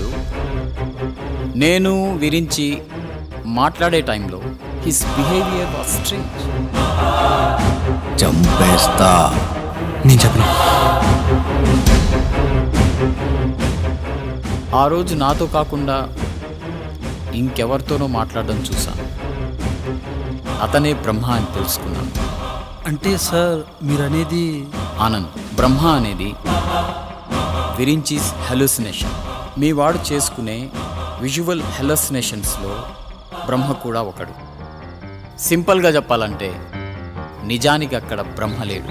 నేను విరించి మాట్లాడే టైంలో హిస్ బిహేవియర్ వాస్ స్ట్రేంజ్ చంపేస్తా నేను చెప్పిన ఆ రోజు నాతో కాకుండా ఇంకెవరితోనో మాట్లాడడం చూశాను అతనే బ్రహ్మ అని తెలుసుకున్నాను అంటే సార్ మీరు అనేది ఆనంద్ బ్రహ్మ అనేది విరించీస్ హెలుసినేషన్ మీ వాడు చేసుకునే విజువల్ హెలుసినేషన్స్లో బ్రహ్మ కూడా ఒకడు సింపుల్గా చెప్పాలంటే నిజానికి అక్కడ బ్రహ్మ లేడు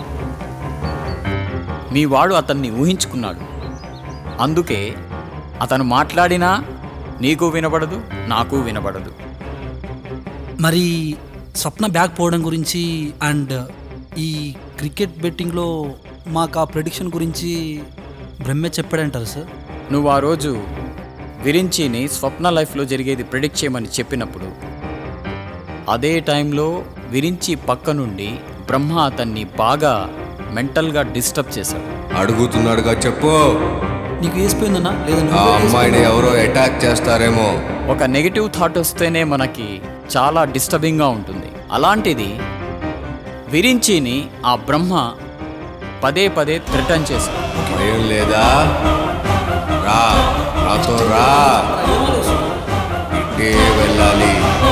మీ వాడు అతన్ని ఊహించుకున్నాడు అందుకే అతను మాట్లాడినా నీకు వినబడదు నాకు వినబడదు మరి స్వప్న బ్యాగ్ పోవడం గురించి అండ్ ఈ క్రికెట్ బెట్టింగ్లో మాకు ఆ ప్రెడిక్షన్ గురించి బ్రహ్మే చెప్పాడంటారు సార్ నువ్వు ఆ రోజు విరించిని స్వప్న లైఫ్లో జరిగేది ప్రిడిక్ట్ చేయమని చెప్పినప్పుడు అదే టైంలో విరించి పక్క నుండి బ్రహ్మ అతన్ని బాగా మెంటల్గా డిస్టర్బ్ చేశాడు అడుగుతున్నాడుగా చెప్పు నీకు వేసిపోయిందన్నా లేదా ఆ నువ్వే అమ్మాయిని వేసిపోయిందా? ఎవరో అటాక్ చేస్తారేమో ఒక నెగిటివ్ థాట్ వస్తేనే మనకి చాలా డిస్టర్బింగ్గా ఉంటుంది అలాంటిది విరించిని ఆ బ్రహ్మ పదే పదే థ్రెటన్ చేశాడు భయం లేదా రా నాతో రా ఇట్టే వెళ్ళాలి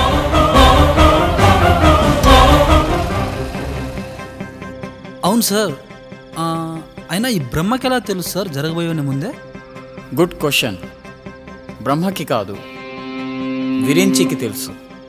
అవును సార్ ఆ, అయినా ఈ బ్రహ్మకి ఎలా తెలుసు సార్ జరగబోయే ముందే గుడ్ క్వశ్చన్ బ్రహ్మకి కాదు విరించికి తెలుసు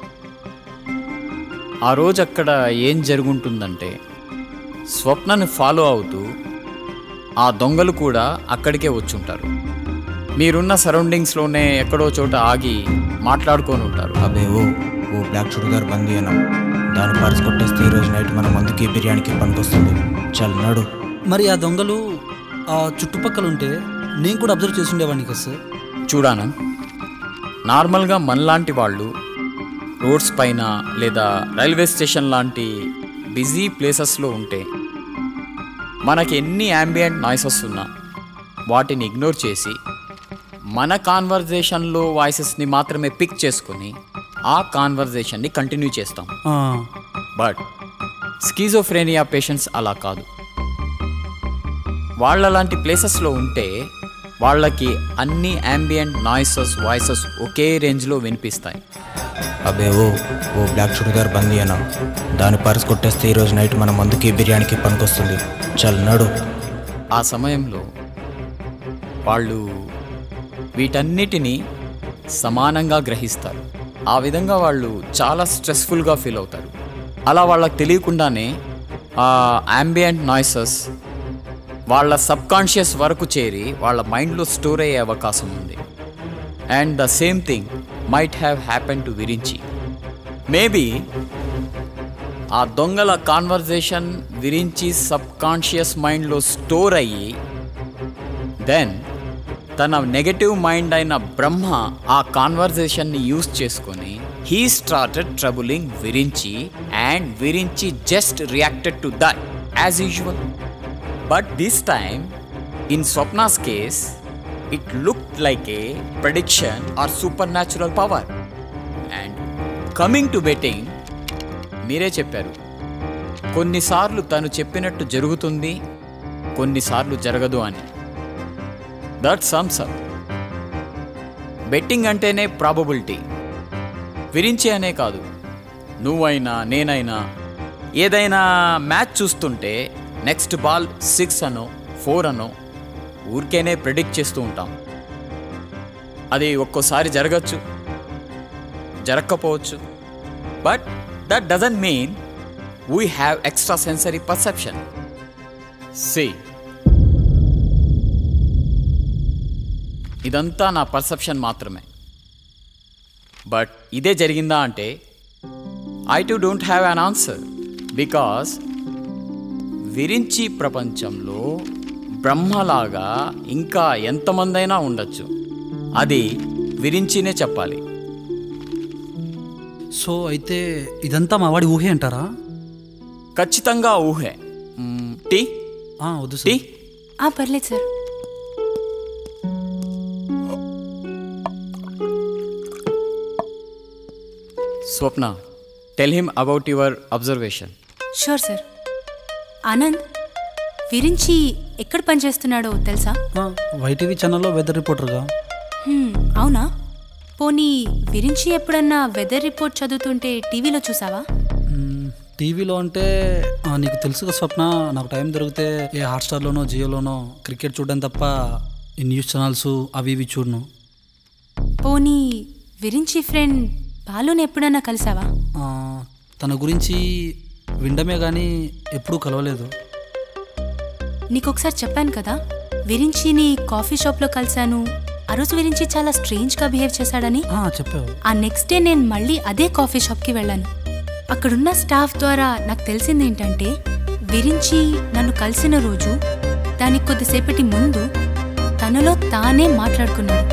ఆ రోజు అక్కడ ఏం జరుగుంటుందంటే స్వప్నని ఫాలో అవుతూ ఆ దొంగలు కూడా అక్కడికే వచ్చుంటారు మీరున్న సరౌండింగ్స్లోనే ఎక్కడో చోట ఆగి మాట్లాడుకొని ఉంటారు అబే ఓ ఓ బ్లాక్ చుడిదార్ బందీ అన్నాం దాని పర్స్ కొట్టేస్తే ఈ రోజు నైట్ మన మందుకి బిర్యానీకి పనికొస్తుంది చల్ నడు మరి ఆ దొంగలు ఆ చుట్టుపక్కల ఉంటే నేను కూడా అబ్జర్వ్ చేసి ఉండేవాడిని కదా సార్ చూడాను నార్మల్గా మనలాంటి వాళ్ళు రోడ్స్ పైన లేదా రైల్వే స్టేషన్ లాంటి బిజీ ప్లేసెస్లో ఉంటే మనకి ఎన్ని యాంబియంట్ నాయిసెస్ ఉన్నా వాటిని ఇగ్నోర్ చేసి మన కాన్వర్జేషన్లో వాయిసెస్ని మాత్రమే పిక్ చేసుకొని ఆ కాన్వర్జేషన్ని కంటిన్యూ చేస్తాం ఆ, బట్ స్కీజోఫ్రేనియా పేషెంట్స్ అలా కాదు వాళ్ళ లాంటి ప్లేసెస్లో ఉంటే వాళ్ళకి అన్ని యాంబియంట్ నాయిసెస్ వాయిసెస్ ఒకే రేంజ్లో వినిపిస్తాయి అబే ఓ ఓ బ్లాక్ చుడిదార్ బందీ అన్నాం దాని పర్స్ కొట్టేస్తే ఈ రోజు నైట్ మన మందుకి బిర్యానీకి పనికొస్తుంది చల్ నడు ఆ సమయంలో వాళ్ళు వీటన్నిటినీ సమానంగా గ్రహిస్తారు ఆ విధంగా వాళ్ళు చాలా స్ట్రెస్ఫుల్గా ఫీల్ అవుతారు అలా వాళ్ళకి తెలియకుండానే ఆ అంబియంట్ నాయిసెస్ వాళ్ళ సబ్కాన్షియస్ వరకు చేరి వాళ్ళ మైండ్లో స్టోర్ అయ్యే అవకాశం ఉంది and the same thing might have happen to Virinchi maybe ఆ దొంగల కాన్వర్జేషన్ విరించి సబ్ కాన్షియస్ మైండ్లో స్టోర్ అయ్యి దెన్ తన నెగటివ్ మైండ్ అయిన బ్రహ్మ ఆ కాన్వర్జేషన్ని యూస్ చేసుకొని he started troubling Virinchi and Virinchi just reacted to that as usual but this time in Swapna's case it look like a prediction or super natural power and coming to betting మీరే చెప్పారు కొన్నిసార్లు తను చెప్పినట్టు జరుగుతుంది కొన్నిసార్లు జరగదు అని దట్ సమ్స్ అప్ బెట్టింగ్ అంటేనే ప్రాబబిలిటీ విరించి అనే కాదు నువ్వైనా నేనైనా ఏదైనా మ్యాచ్ చూస్తుంటే నెక్స్ట్ బాల్ సిక్స్ అనో ఫోర్ అనో ఊరికేనే ప్రిడిక్ట్ చేస్తూ ఉంటాం అది ఒక్కోసారి జరగచ్చు జరగకపోవచ్చు but that doesn't mean we have extra sensory perception సి ఇదంతా నా పర్సెప్షన్ మాత్రమే బట్ ఇదే జరిగిందా అంటే I too don't have an answer because Virinchi ప్రపంచంలో బ్రహ్మలాగా ఇంకా ఎంతమందైనా ఉండొచ్చు అది విరించినే చెప్పాలి సో అయితే ఇదంతా మా వాడి ఊహే అంటారా ఖచ్చితంగా ఊహే మ్, టీ వద్దు టీ ఆ పర్లేదు sir Swapna tell him about your observation sure sir Anand Virinchi ఎక్కడ పనిచేస్తున్నాడో తెలుసా వైటీవీ ఛానల్లో వెదర్ రిపోర్టర్గా హ్మ్, అవునా పోనీ విరించి ఎప్పుడన్నా వెదర్ రిపోర్ట్ చదువుతుంటే టీవీలో చూసావా టీవీలో అంటే ఆ, నీకు తెలుసుగా స్వప్న నాకు టైం దొరికితే ఏ హాట్స్టార్లోనో జియోలోనో క్రికెట్ చూడడం తప్ప ఈ న్యూస్ ఛానల్స్ అవి ఇవి చూడను పోనీ విరించి ఫ్రెండ్ బాలుని ఎప్పుడన్నా కలిసావా ఆ, తన గురించి వినడమే కానీ ఎప్పుడూ కలవలేదు నీకు ఒకసారి చెప్పాను కదా విరించిని కాఫీ షాప్లో కలిశాను ఆ రోజు విరించి చాలా స్ట్రేంజ్గా బిహేవ్ చేశాడని చెప్పావు ఆ నెక్స్ట్ డే నేను మళ్ళీ అదే కాఫీ షాప్కి వెళ్ళాను అక్కడున్న స్టాఫ్ ద్వారా నాకు తెలిసింది ఏంటంటే విరించి నన్ను కలిసిన రోజు దానికి కొద్దిసేపటి ముందు తనలో తానే మాట్లాడుకున్నాడు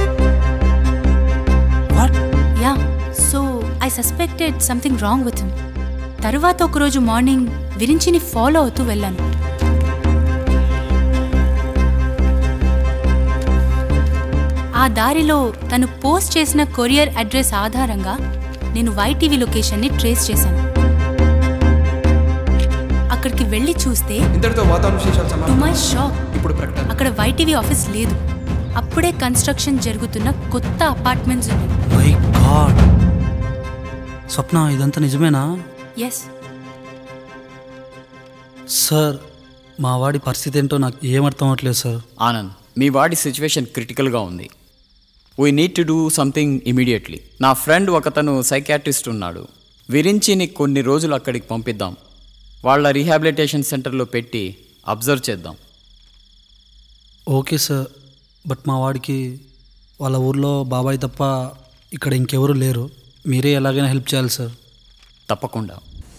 yeah so I suspected something wrong with him తరువాత ఒకరోజు మార్నింగ్ విరించిని ఫాలో అవుతూ వెళ్ళాను ఆ దారిలో తను పోస్ట్ చేసిన కొరియర్ అడ్రస్ ఆధారంగా నేను వైటీవీ లొకేషన్ని ట్రేస్ చేశాను అక్కడికి వెళ్ళి చూస్తే ఇంతటితో వాతావరణ విశేషాలు టు సమాప్తం మై షాక్ ఇప్పుడు ప్రకటన అక్కడ వైటీవీ ఆఫీస్ లేదు అప్పుడే కన్స్ట్రక్షన్ జరుగుతున్న కొత్త అపార్ట్మెంట్స్ ఉన్నాయి మై గాడ్ స్వప్న ఇదంతా నిజమేనా ఎస్ సార్ మా వాడి పరిస్థితి ఏంటో నాకు ఏమర్థం అవ్వట్లేదు సార్ ఆనంద్ మీ వాడి సిచ్యువేషన్ క్రిటికల్గా ఉంది we need to do something immediately నా ఫ్రెండ్ ఒకతను సైకాట్రిస్ట్ ఉన్నాడు విరించిని కొన్ని రోజులు అక్కడికి పంపిద్దాం వాళ్ళ రీహాబిలిటేషన్ సెంటర్లో పెట్టి అబ్జర్వ్ చేద్దాం ఓకే సార్ బట్ మా వాడికి వాళ్ళ ఊర్లో బాబాయ్ తప్ప ఇక్కడ ఇంకెవరు లేరు మీరే ఎలాగైనా హెల్ప్ చేయాలి సార్ తప్పకుండా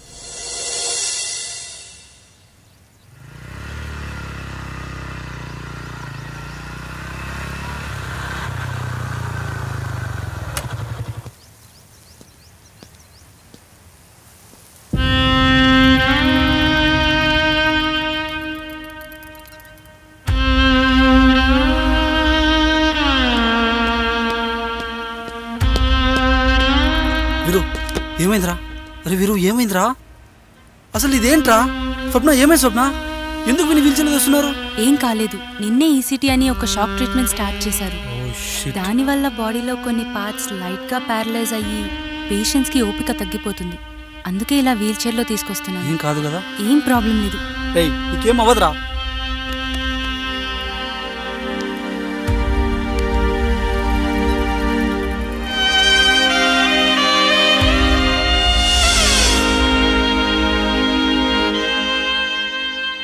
వీరు ఏమైందిరా అరే వీరు ఏమైందిరా అసలు ఇదేంట్రా స్వప్న ఏమైంది స్వప్న ఎందుకు విని వీల్చలు వేస్తున్నారు ఏం కాలేదు నిన్నే ఈసీటీ అని ఒక షాక్ ట్రీట్మెంట్ స్టార్ట్ చేశారు దానివల్ల బాడీలో కొన్ని పార్ట్స్ లైట్గా ప్యారలైజ్ అయ్యి పేషెంట్స్కి ఓపిక తగ్గిపోతుంది అందుకే ఇలా వీల్ చైర్లో తీసుకొస్తున్నాను ఏం కాదు కదా ఏం ప్రాబ్లం లేదు ఏయ్ నీకేం అవ్వదురా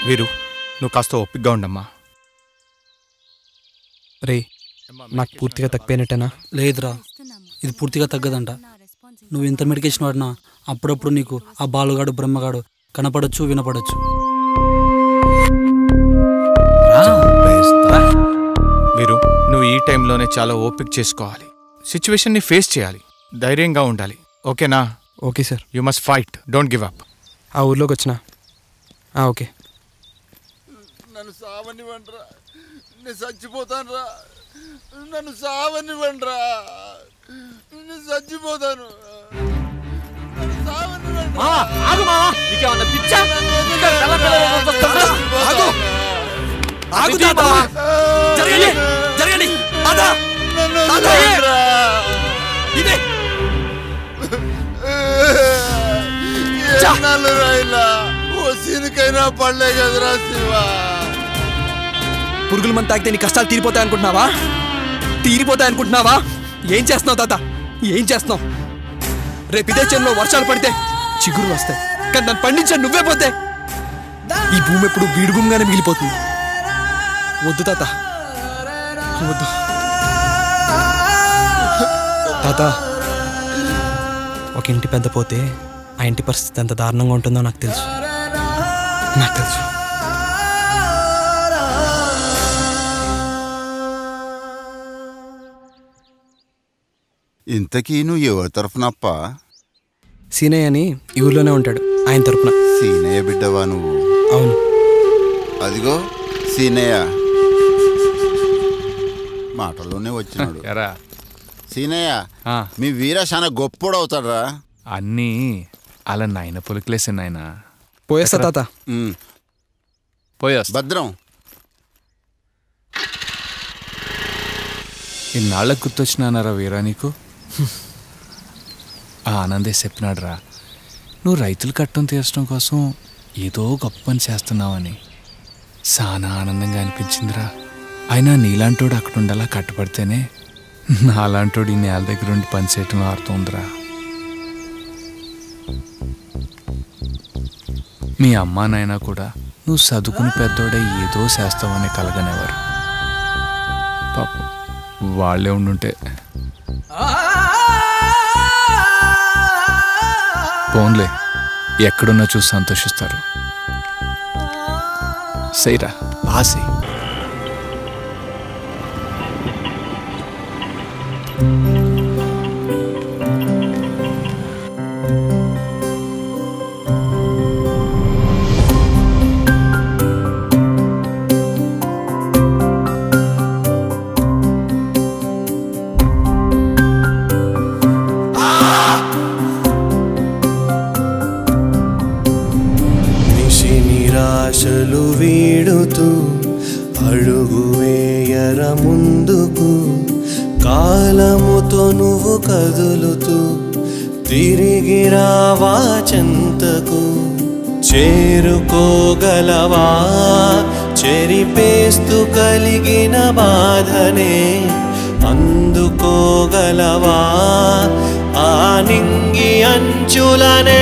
వీరు నువ్వు కాస్త ఓపిక్గా ఉండమ్మా రే నాకు పూర్తిగా తక్కువైనట్టేనా లేదురా ఇది పూర్తిగా తగ్గదంట నువ్వు ఎంత మెడికేషన్ వాడినా అప్పుడప్పుడు నీకు ఆ బాలుగాడు బ్రహ్మగాడు కనపడొచ్చు వినపడొచ్చు వీరు నువ్వు ఈ టైంలోనే చాలా ఓపిక చేసుకోవాలి సిచ్యువేషన్ని ఫేస్ చేయాలి ధైర్యంగా ఉండాలి ఓకేనా okay sir you must fight don't give up ఆ ఊర్లోకి వచ్చిన ఆ, ఓకే నన్ను సావనివ్వండిరా నేను చచ్చిపోతాను రా నన్ను సావనివ్వండిరా నేను చచ్చిపోతాను నన్ను సావనివ్వండి ఆగు మావా నీకేమన్నా పిచ్చా ఇంకా కళ్ళ పిల్లలు వస్తుందా? ఆగు ఆగు తాత. జరగండి జరగండి తాత. తాత. ఇదే ఎన్నాళ్ళు రాయిలా ఓ సీనికైనా పడలే కదరా శివ పురుగుల మంది తాగితే నీ కష్టాలు తీరిపోతాయి అనుకుంటున్నావా తీరిపోతాయి అనుకుంటున్నావా ఏం చేస్తున్నావు తాత ఏం చేస్తున్నావు రేపు ఇదే చేనులో వర్షాలు పడితే చిగురు వస్తాయి కానీ దాన్ని పండించా నువ్వే పోతే ఈ భూమి ఎప్పుడు బీడు భూమిగానే మిగిలిపోతుంది వద్దు తాత వద్దు తాత ఒక ఇంటి పెద్ద పోతే ఆ ఇంటి పరిస్థితి ఎంత దారుణంగా ఉంటుందో నాకు తెలుసు నాకు తెలుసు ఇంతకీ నువ్వు ఎవరి తరఫునప్ప సీనయ్య అని ఈ ఊర్లోనే ఉంటాడు ఆయన తరపున సీనయ్య బిడ్డవా నువ్వు అవును అదిగో సీనయ్య మాటల్లోనే వచ్చినాడు ఎరా సీనయ్య మీ వీర చాలా గొప్పోడు అవుతాడరా అన్నీ అలా నాయన పొలికలేసే నాయన పోయేస్తా తాత పోయేస్తా భద్రం ఇన్నాళ్ళకు గుర్తొచ్చినానరా వీరా నీకు ఆ ఆనందే చెప్పినాడురా నువ్వు రైతులు కట్టం తీర్చడం కోసం ఏదో గొప్ప పని చేస్తున్నావని చాలా ఆనందంగా అనిపించిందిరా అయినా నీలాంటోడు అక్కడ ఉండలా కట్టపడితేనే నాలాంటోడు ఈ నేల దగ్గర ఉండి పని చేయటం అర్థం మీ అమ్మా నాయన కూడా నువ్వు చదువుకుని పెద్దోడే ఏదో చేస్తావని కలగనేవారు పాపం వాళ్ళే ఉండుంటే పోన్లే ఎక్కడున్నా చూసి సంతోషిస్తారు సైరా బాసే నిశి నిరాశలు వీడుతూ అడుగు వేయర ముందుకు కాలముతో నువ్వు కదులుతూ తిరిగి రావా చెంతకు చేరుకోగలవా చెరిపేస్తూ కలిగిన బాధనే అందుకోగలవా ఆ నింగి అంచులనే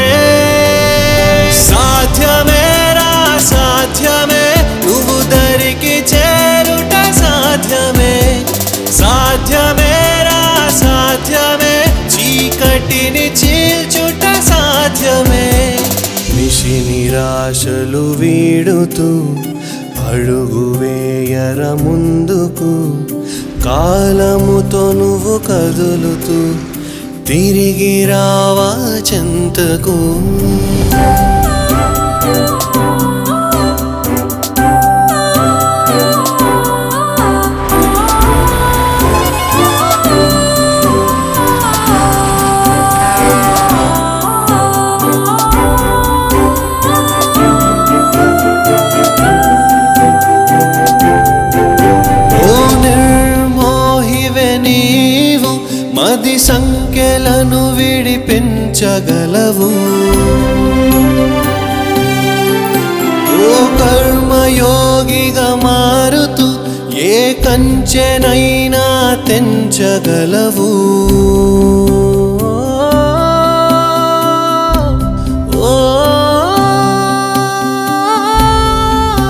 సాధ్యమేరా సాధ్యమే నువ్వు దరికి చేరుట సాధ్యమే సాధ్యమేరా సాధ్యమే చీకటిని చీల్చుట సాధ్యమే నిశి నిరాశలు వీడుతూ అడుగు వేయర ముందుకు కాలముతో నువ్వు కదులుతూ తిరిగి రావా చెంతకు ఓ నిర్మోహివే నీవు మది సంఖ్యలను విడిపించగలవు ఓ కర్మయోగిగా మారుతూ ఏ కంచెనైనా తెంచగలవు ఓ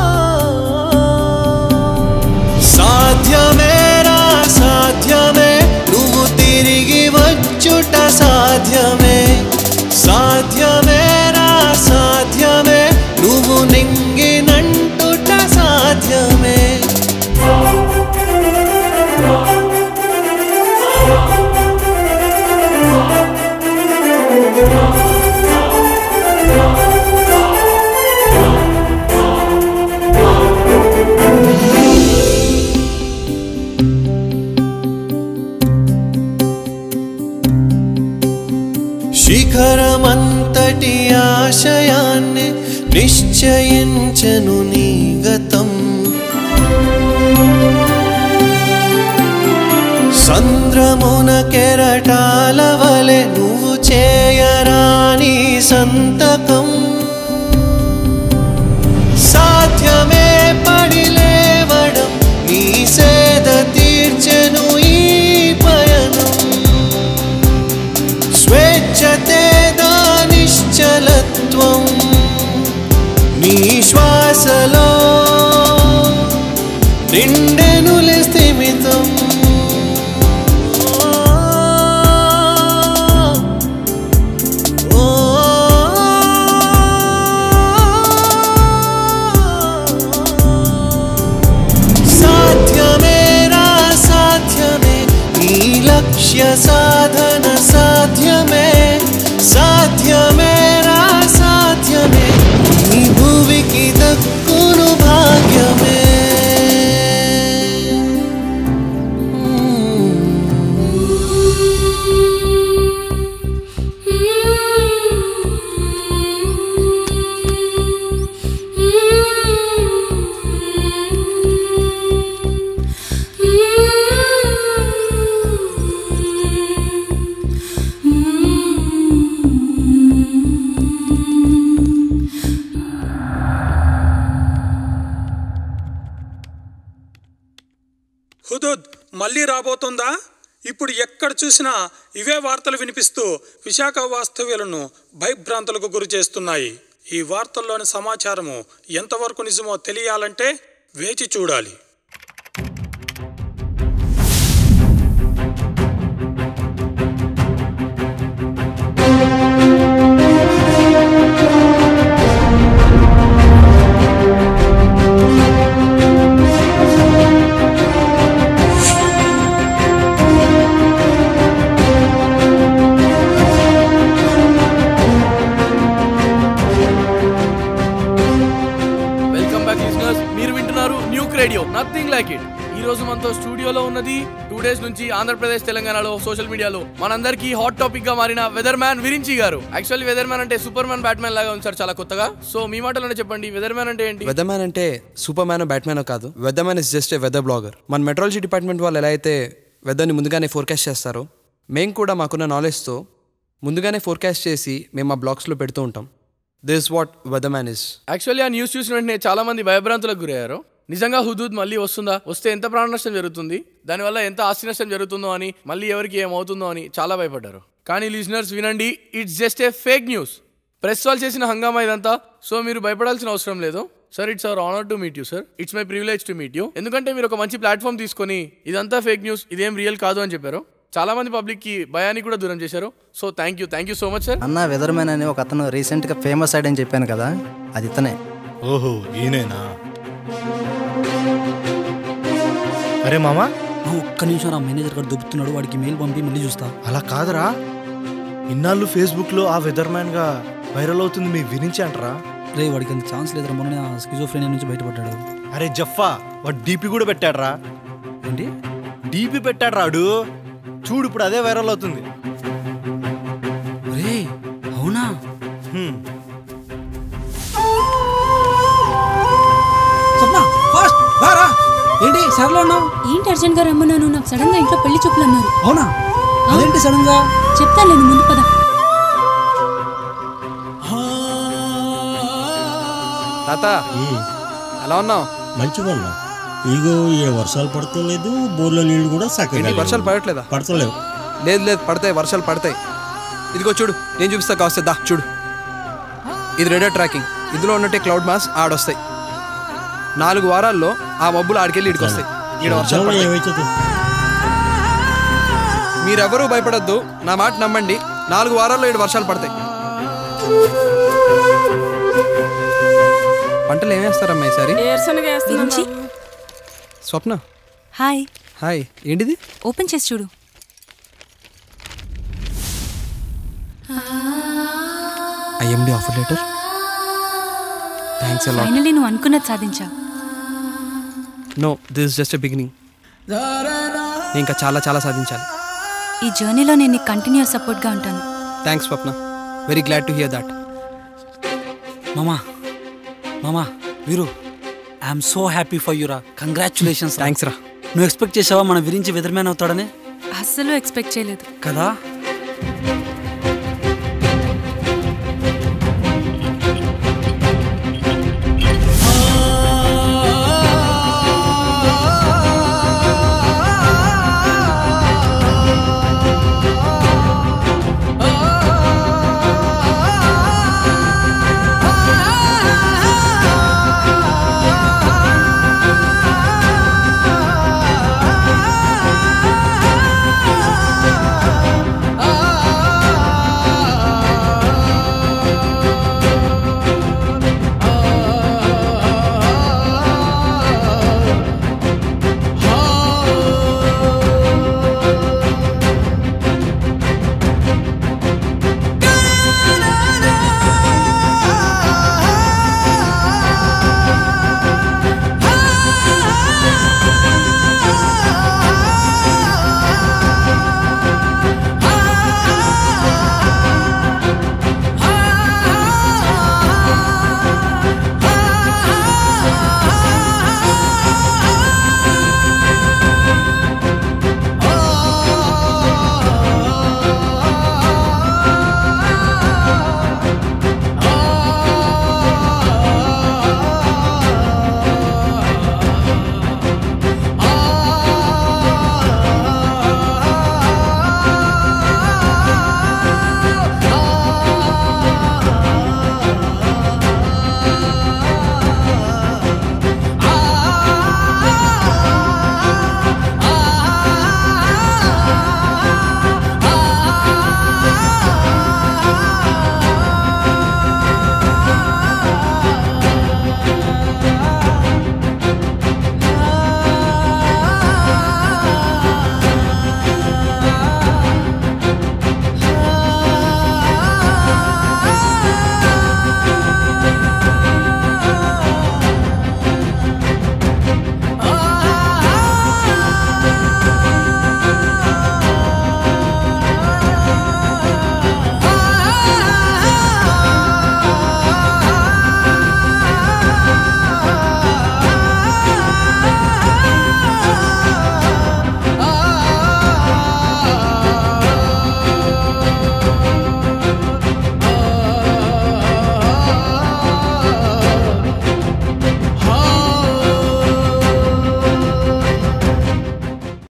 ఆశయాన్ని నిశ్చయించను నీ గతం సంద్రమున కెరటాల వలె నువ్వు చేయరాని సంతకం సాధ్యమే పడి లేవడం నీ సేద తీర్చెను ఈ పయనం స్వేచ్ఛతే నిశ్చలత్వం నీ శ్వాసలో నిండెనులే స్థిమితం సాధ్యమే రా సాధ్యమే నీ లక్ష్య సాధన సాధ్యమే సాధ్యమే రా సాధ్యమే నీ భూమికి దక్కును భాగ్యమే హుదుద్ మళ్ళీ రాబోతుందా ఇప్పుడు ఎక్కడ చూసినా ఇవే వార్తలు వినిపిస్తూ విశాఖ వాస్తవ్యులను భయభ్రాంతులకు గురి చేస్తున్నాయి ఈ వార్తల్లోని సమాచారము ఎంతవరకు నిజమో తెలియాలంటే వేచి చూడాలి వెల్కమ్ బ్యాక్ లిజనర్స్ మీరు వింటున్నారు Nuke radio nothing like it ఈ రోజు మనతో స్టూడియోలో ఉన్నది టూ డేస్ నుంచి ఆంధ్రప్రదేశ్ తెలంగాణలో సోషల్ మీడియాలో మనందరికీ హాట్ టాపిక్ గా మారిన weather man Virinchi garu actually weather man అంటే సూపర్ మ్యాన్ బ్యాట్ మ్యాన్ లాగా ఉంచారు చాలా కొత్తగా సో మీ మాటలోనే చెప్పండి వెదర్ మ్యాన్ అంటే ఏంటి వెదర్ మ్యాన్ అంటే సూపర్ మ్యాన్ బ్యాట్మ్యాన్ కాదు weather man is just a weather blogger మన మెట్రాలజీ డిపార్ట్మెంట్ వాళ్ళు ఎలా అయితే వెదర్ని ముందుగానే ఫోర్కాస్ట్ చేస్తారో మేము కూడా మాకున్న నాలెడ్జ్తో ముందుగానే ఫోర్కాస్ట్ చేసి మేము మా బ్లాగ్స్లో పెడుతూ ఉంటాం this what weather man is actually ఆ న్యూస్ చూసిన వెంటనే చాలా మంది భయభ్రాంతులకు గురయ్యారు నిజంగా హుదూద్ మళ్ళీ వస్తుందా వస్తే ఎంత ప్రాణ నష్టం జరుగుతుంది దానివల్ల ఎంత ఆస్తి నష్టం జరుగుతుందో అని మళ్ళీ ఎవరికి ఏమవుతుందో అని చాలా భయపడ్డారు కానీ లిజనర్స్ వినండి it's just a fake news press వాళ్ళు చేసిన హంగామా ఇదంతా సో మీరు భయపడాల్సిన అవసరం లేదు sir it's our honour to meet you sir it's my privilege to meet you ఎందుకంటే మీరు ఒక మంచి ప్లాట్ఫామ్ తీసుకొని ఇదంతా ఫేక్ న్యూస్ ఇదేం రియల్ కాదు అని చెప్పారు చాలా మంది పబ్లిక్ కి భయాన్ని కూడా దూరం చేశారు so thank you thank you so much sir అన్న వెదర్ మ్యాన్ అని ఒక అతను రీసెంట్గా ఫేమస్ అయ్యాడని చెప్పాను కదా అది ఇతనే ఓహో ఈయనేనా అరే మామా ఒక్క నిమిషం రా మేనేజర్ గారు దొబ్బుతున్నాడు వాడికి మెయిల్ పంపి మళ్ళీ చూస్తా అలా కాదురా ఇన్నాళ్ళు ఫేస్బుక్లో ఆ వెదర్ మ్యాన్గా వైరల్ అవుతుంది మీ విరించి అంటారా రే వాడికి అంత ఛాన్స్ లేదురా మొన్న స్కిజోఫ్రేనియా నుంచి బయటపడ్డాడు అరే జఫ్ఫా వాడు డీపీ కూడా పెట్టాడ్రా ఏంటి డీపీ పెట్టాడు రాడు చూడు ఇప్పుడు అదే వైరల్ అవుతుంది రే అవునా స్వప్న ఫాస్ట్ రారా ఏంటి సర్లో ఉన్నావు ఏంటి అర్జెంట్ గా రమ్మన్నాను నాకు సడన్ గా ఇంట్లో పెళ్లి చూపులు అన్నారు అవునా అదేంటి సడన్ గా చెప్తాను నేను ముందు పద తాత ఎలా ఉన్నావు మంచిగా ఉన్నా ఇదిగో ఈ వర్షాలు పడతలేదు బోర్లో నీళ్లు కూడా చక్కగా ఏంటి లేవు. వర్షాలు పడట్లేదా పడతలేవు లేదు లేదు పడతాయి వర్షాలు పడతాయి ఇదిగో చూడు నేను చూపిస్తా కావస్తే దా చూడు ఇది రేడియో ట్రాకింగ్ ఇందులో ఉన్నట్టే క్లౌడ్ మాస్ ఆడొస్తాయి నాలుగు వారాల్లో ఆ మబ్బులు ఆడికెళ్ళి ఇడికి వస్తాయి ఈడ వర్షాలు వర్షాలు పడతాయి. ఏమవుతుంది మీరెవరూ భయపడొద్దు నా మాట నమ్మండి నాలుగు వారాల్లో ఈడ వర్షాలు పడతాయి పంటలు ఏమేస్తారమ్మా ఈసారి ఏరుశనగ వేస్తున్నాం విరించి? బాబు. స్వప్న హాయ్ హాయ్ ఏంటిది ఓపెన్ చేసి చూడు IMD offer letter thanks a lot finally నువ్వు అనుకున్నది సాధించావు no this just a beginning నేను ఇంకా చాలా చాలా సాధించాలి ఈ జర్నీలో నేను నీకు కంటిన్యూస్ సపోర్ట్గా ఉంటాను thanks Swapna very glad to hear that మామా మామా వీరు ఐఎమ్ సో హ్యాపీ ఫర్ యూరా కంగ్రాచులేషన్స్ థ్యాంక్స్ రా నువ్వు ఎక్స్పెక్ట్ చేసావా మన విరించి వెదర్ మ్యాన్ అవుతాడని అస్సలు ఎక్స్పెక్ట్ చేయలేదు కదా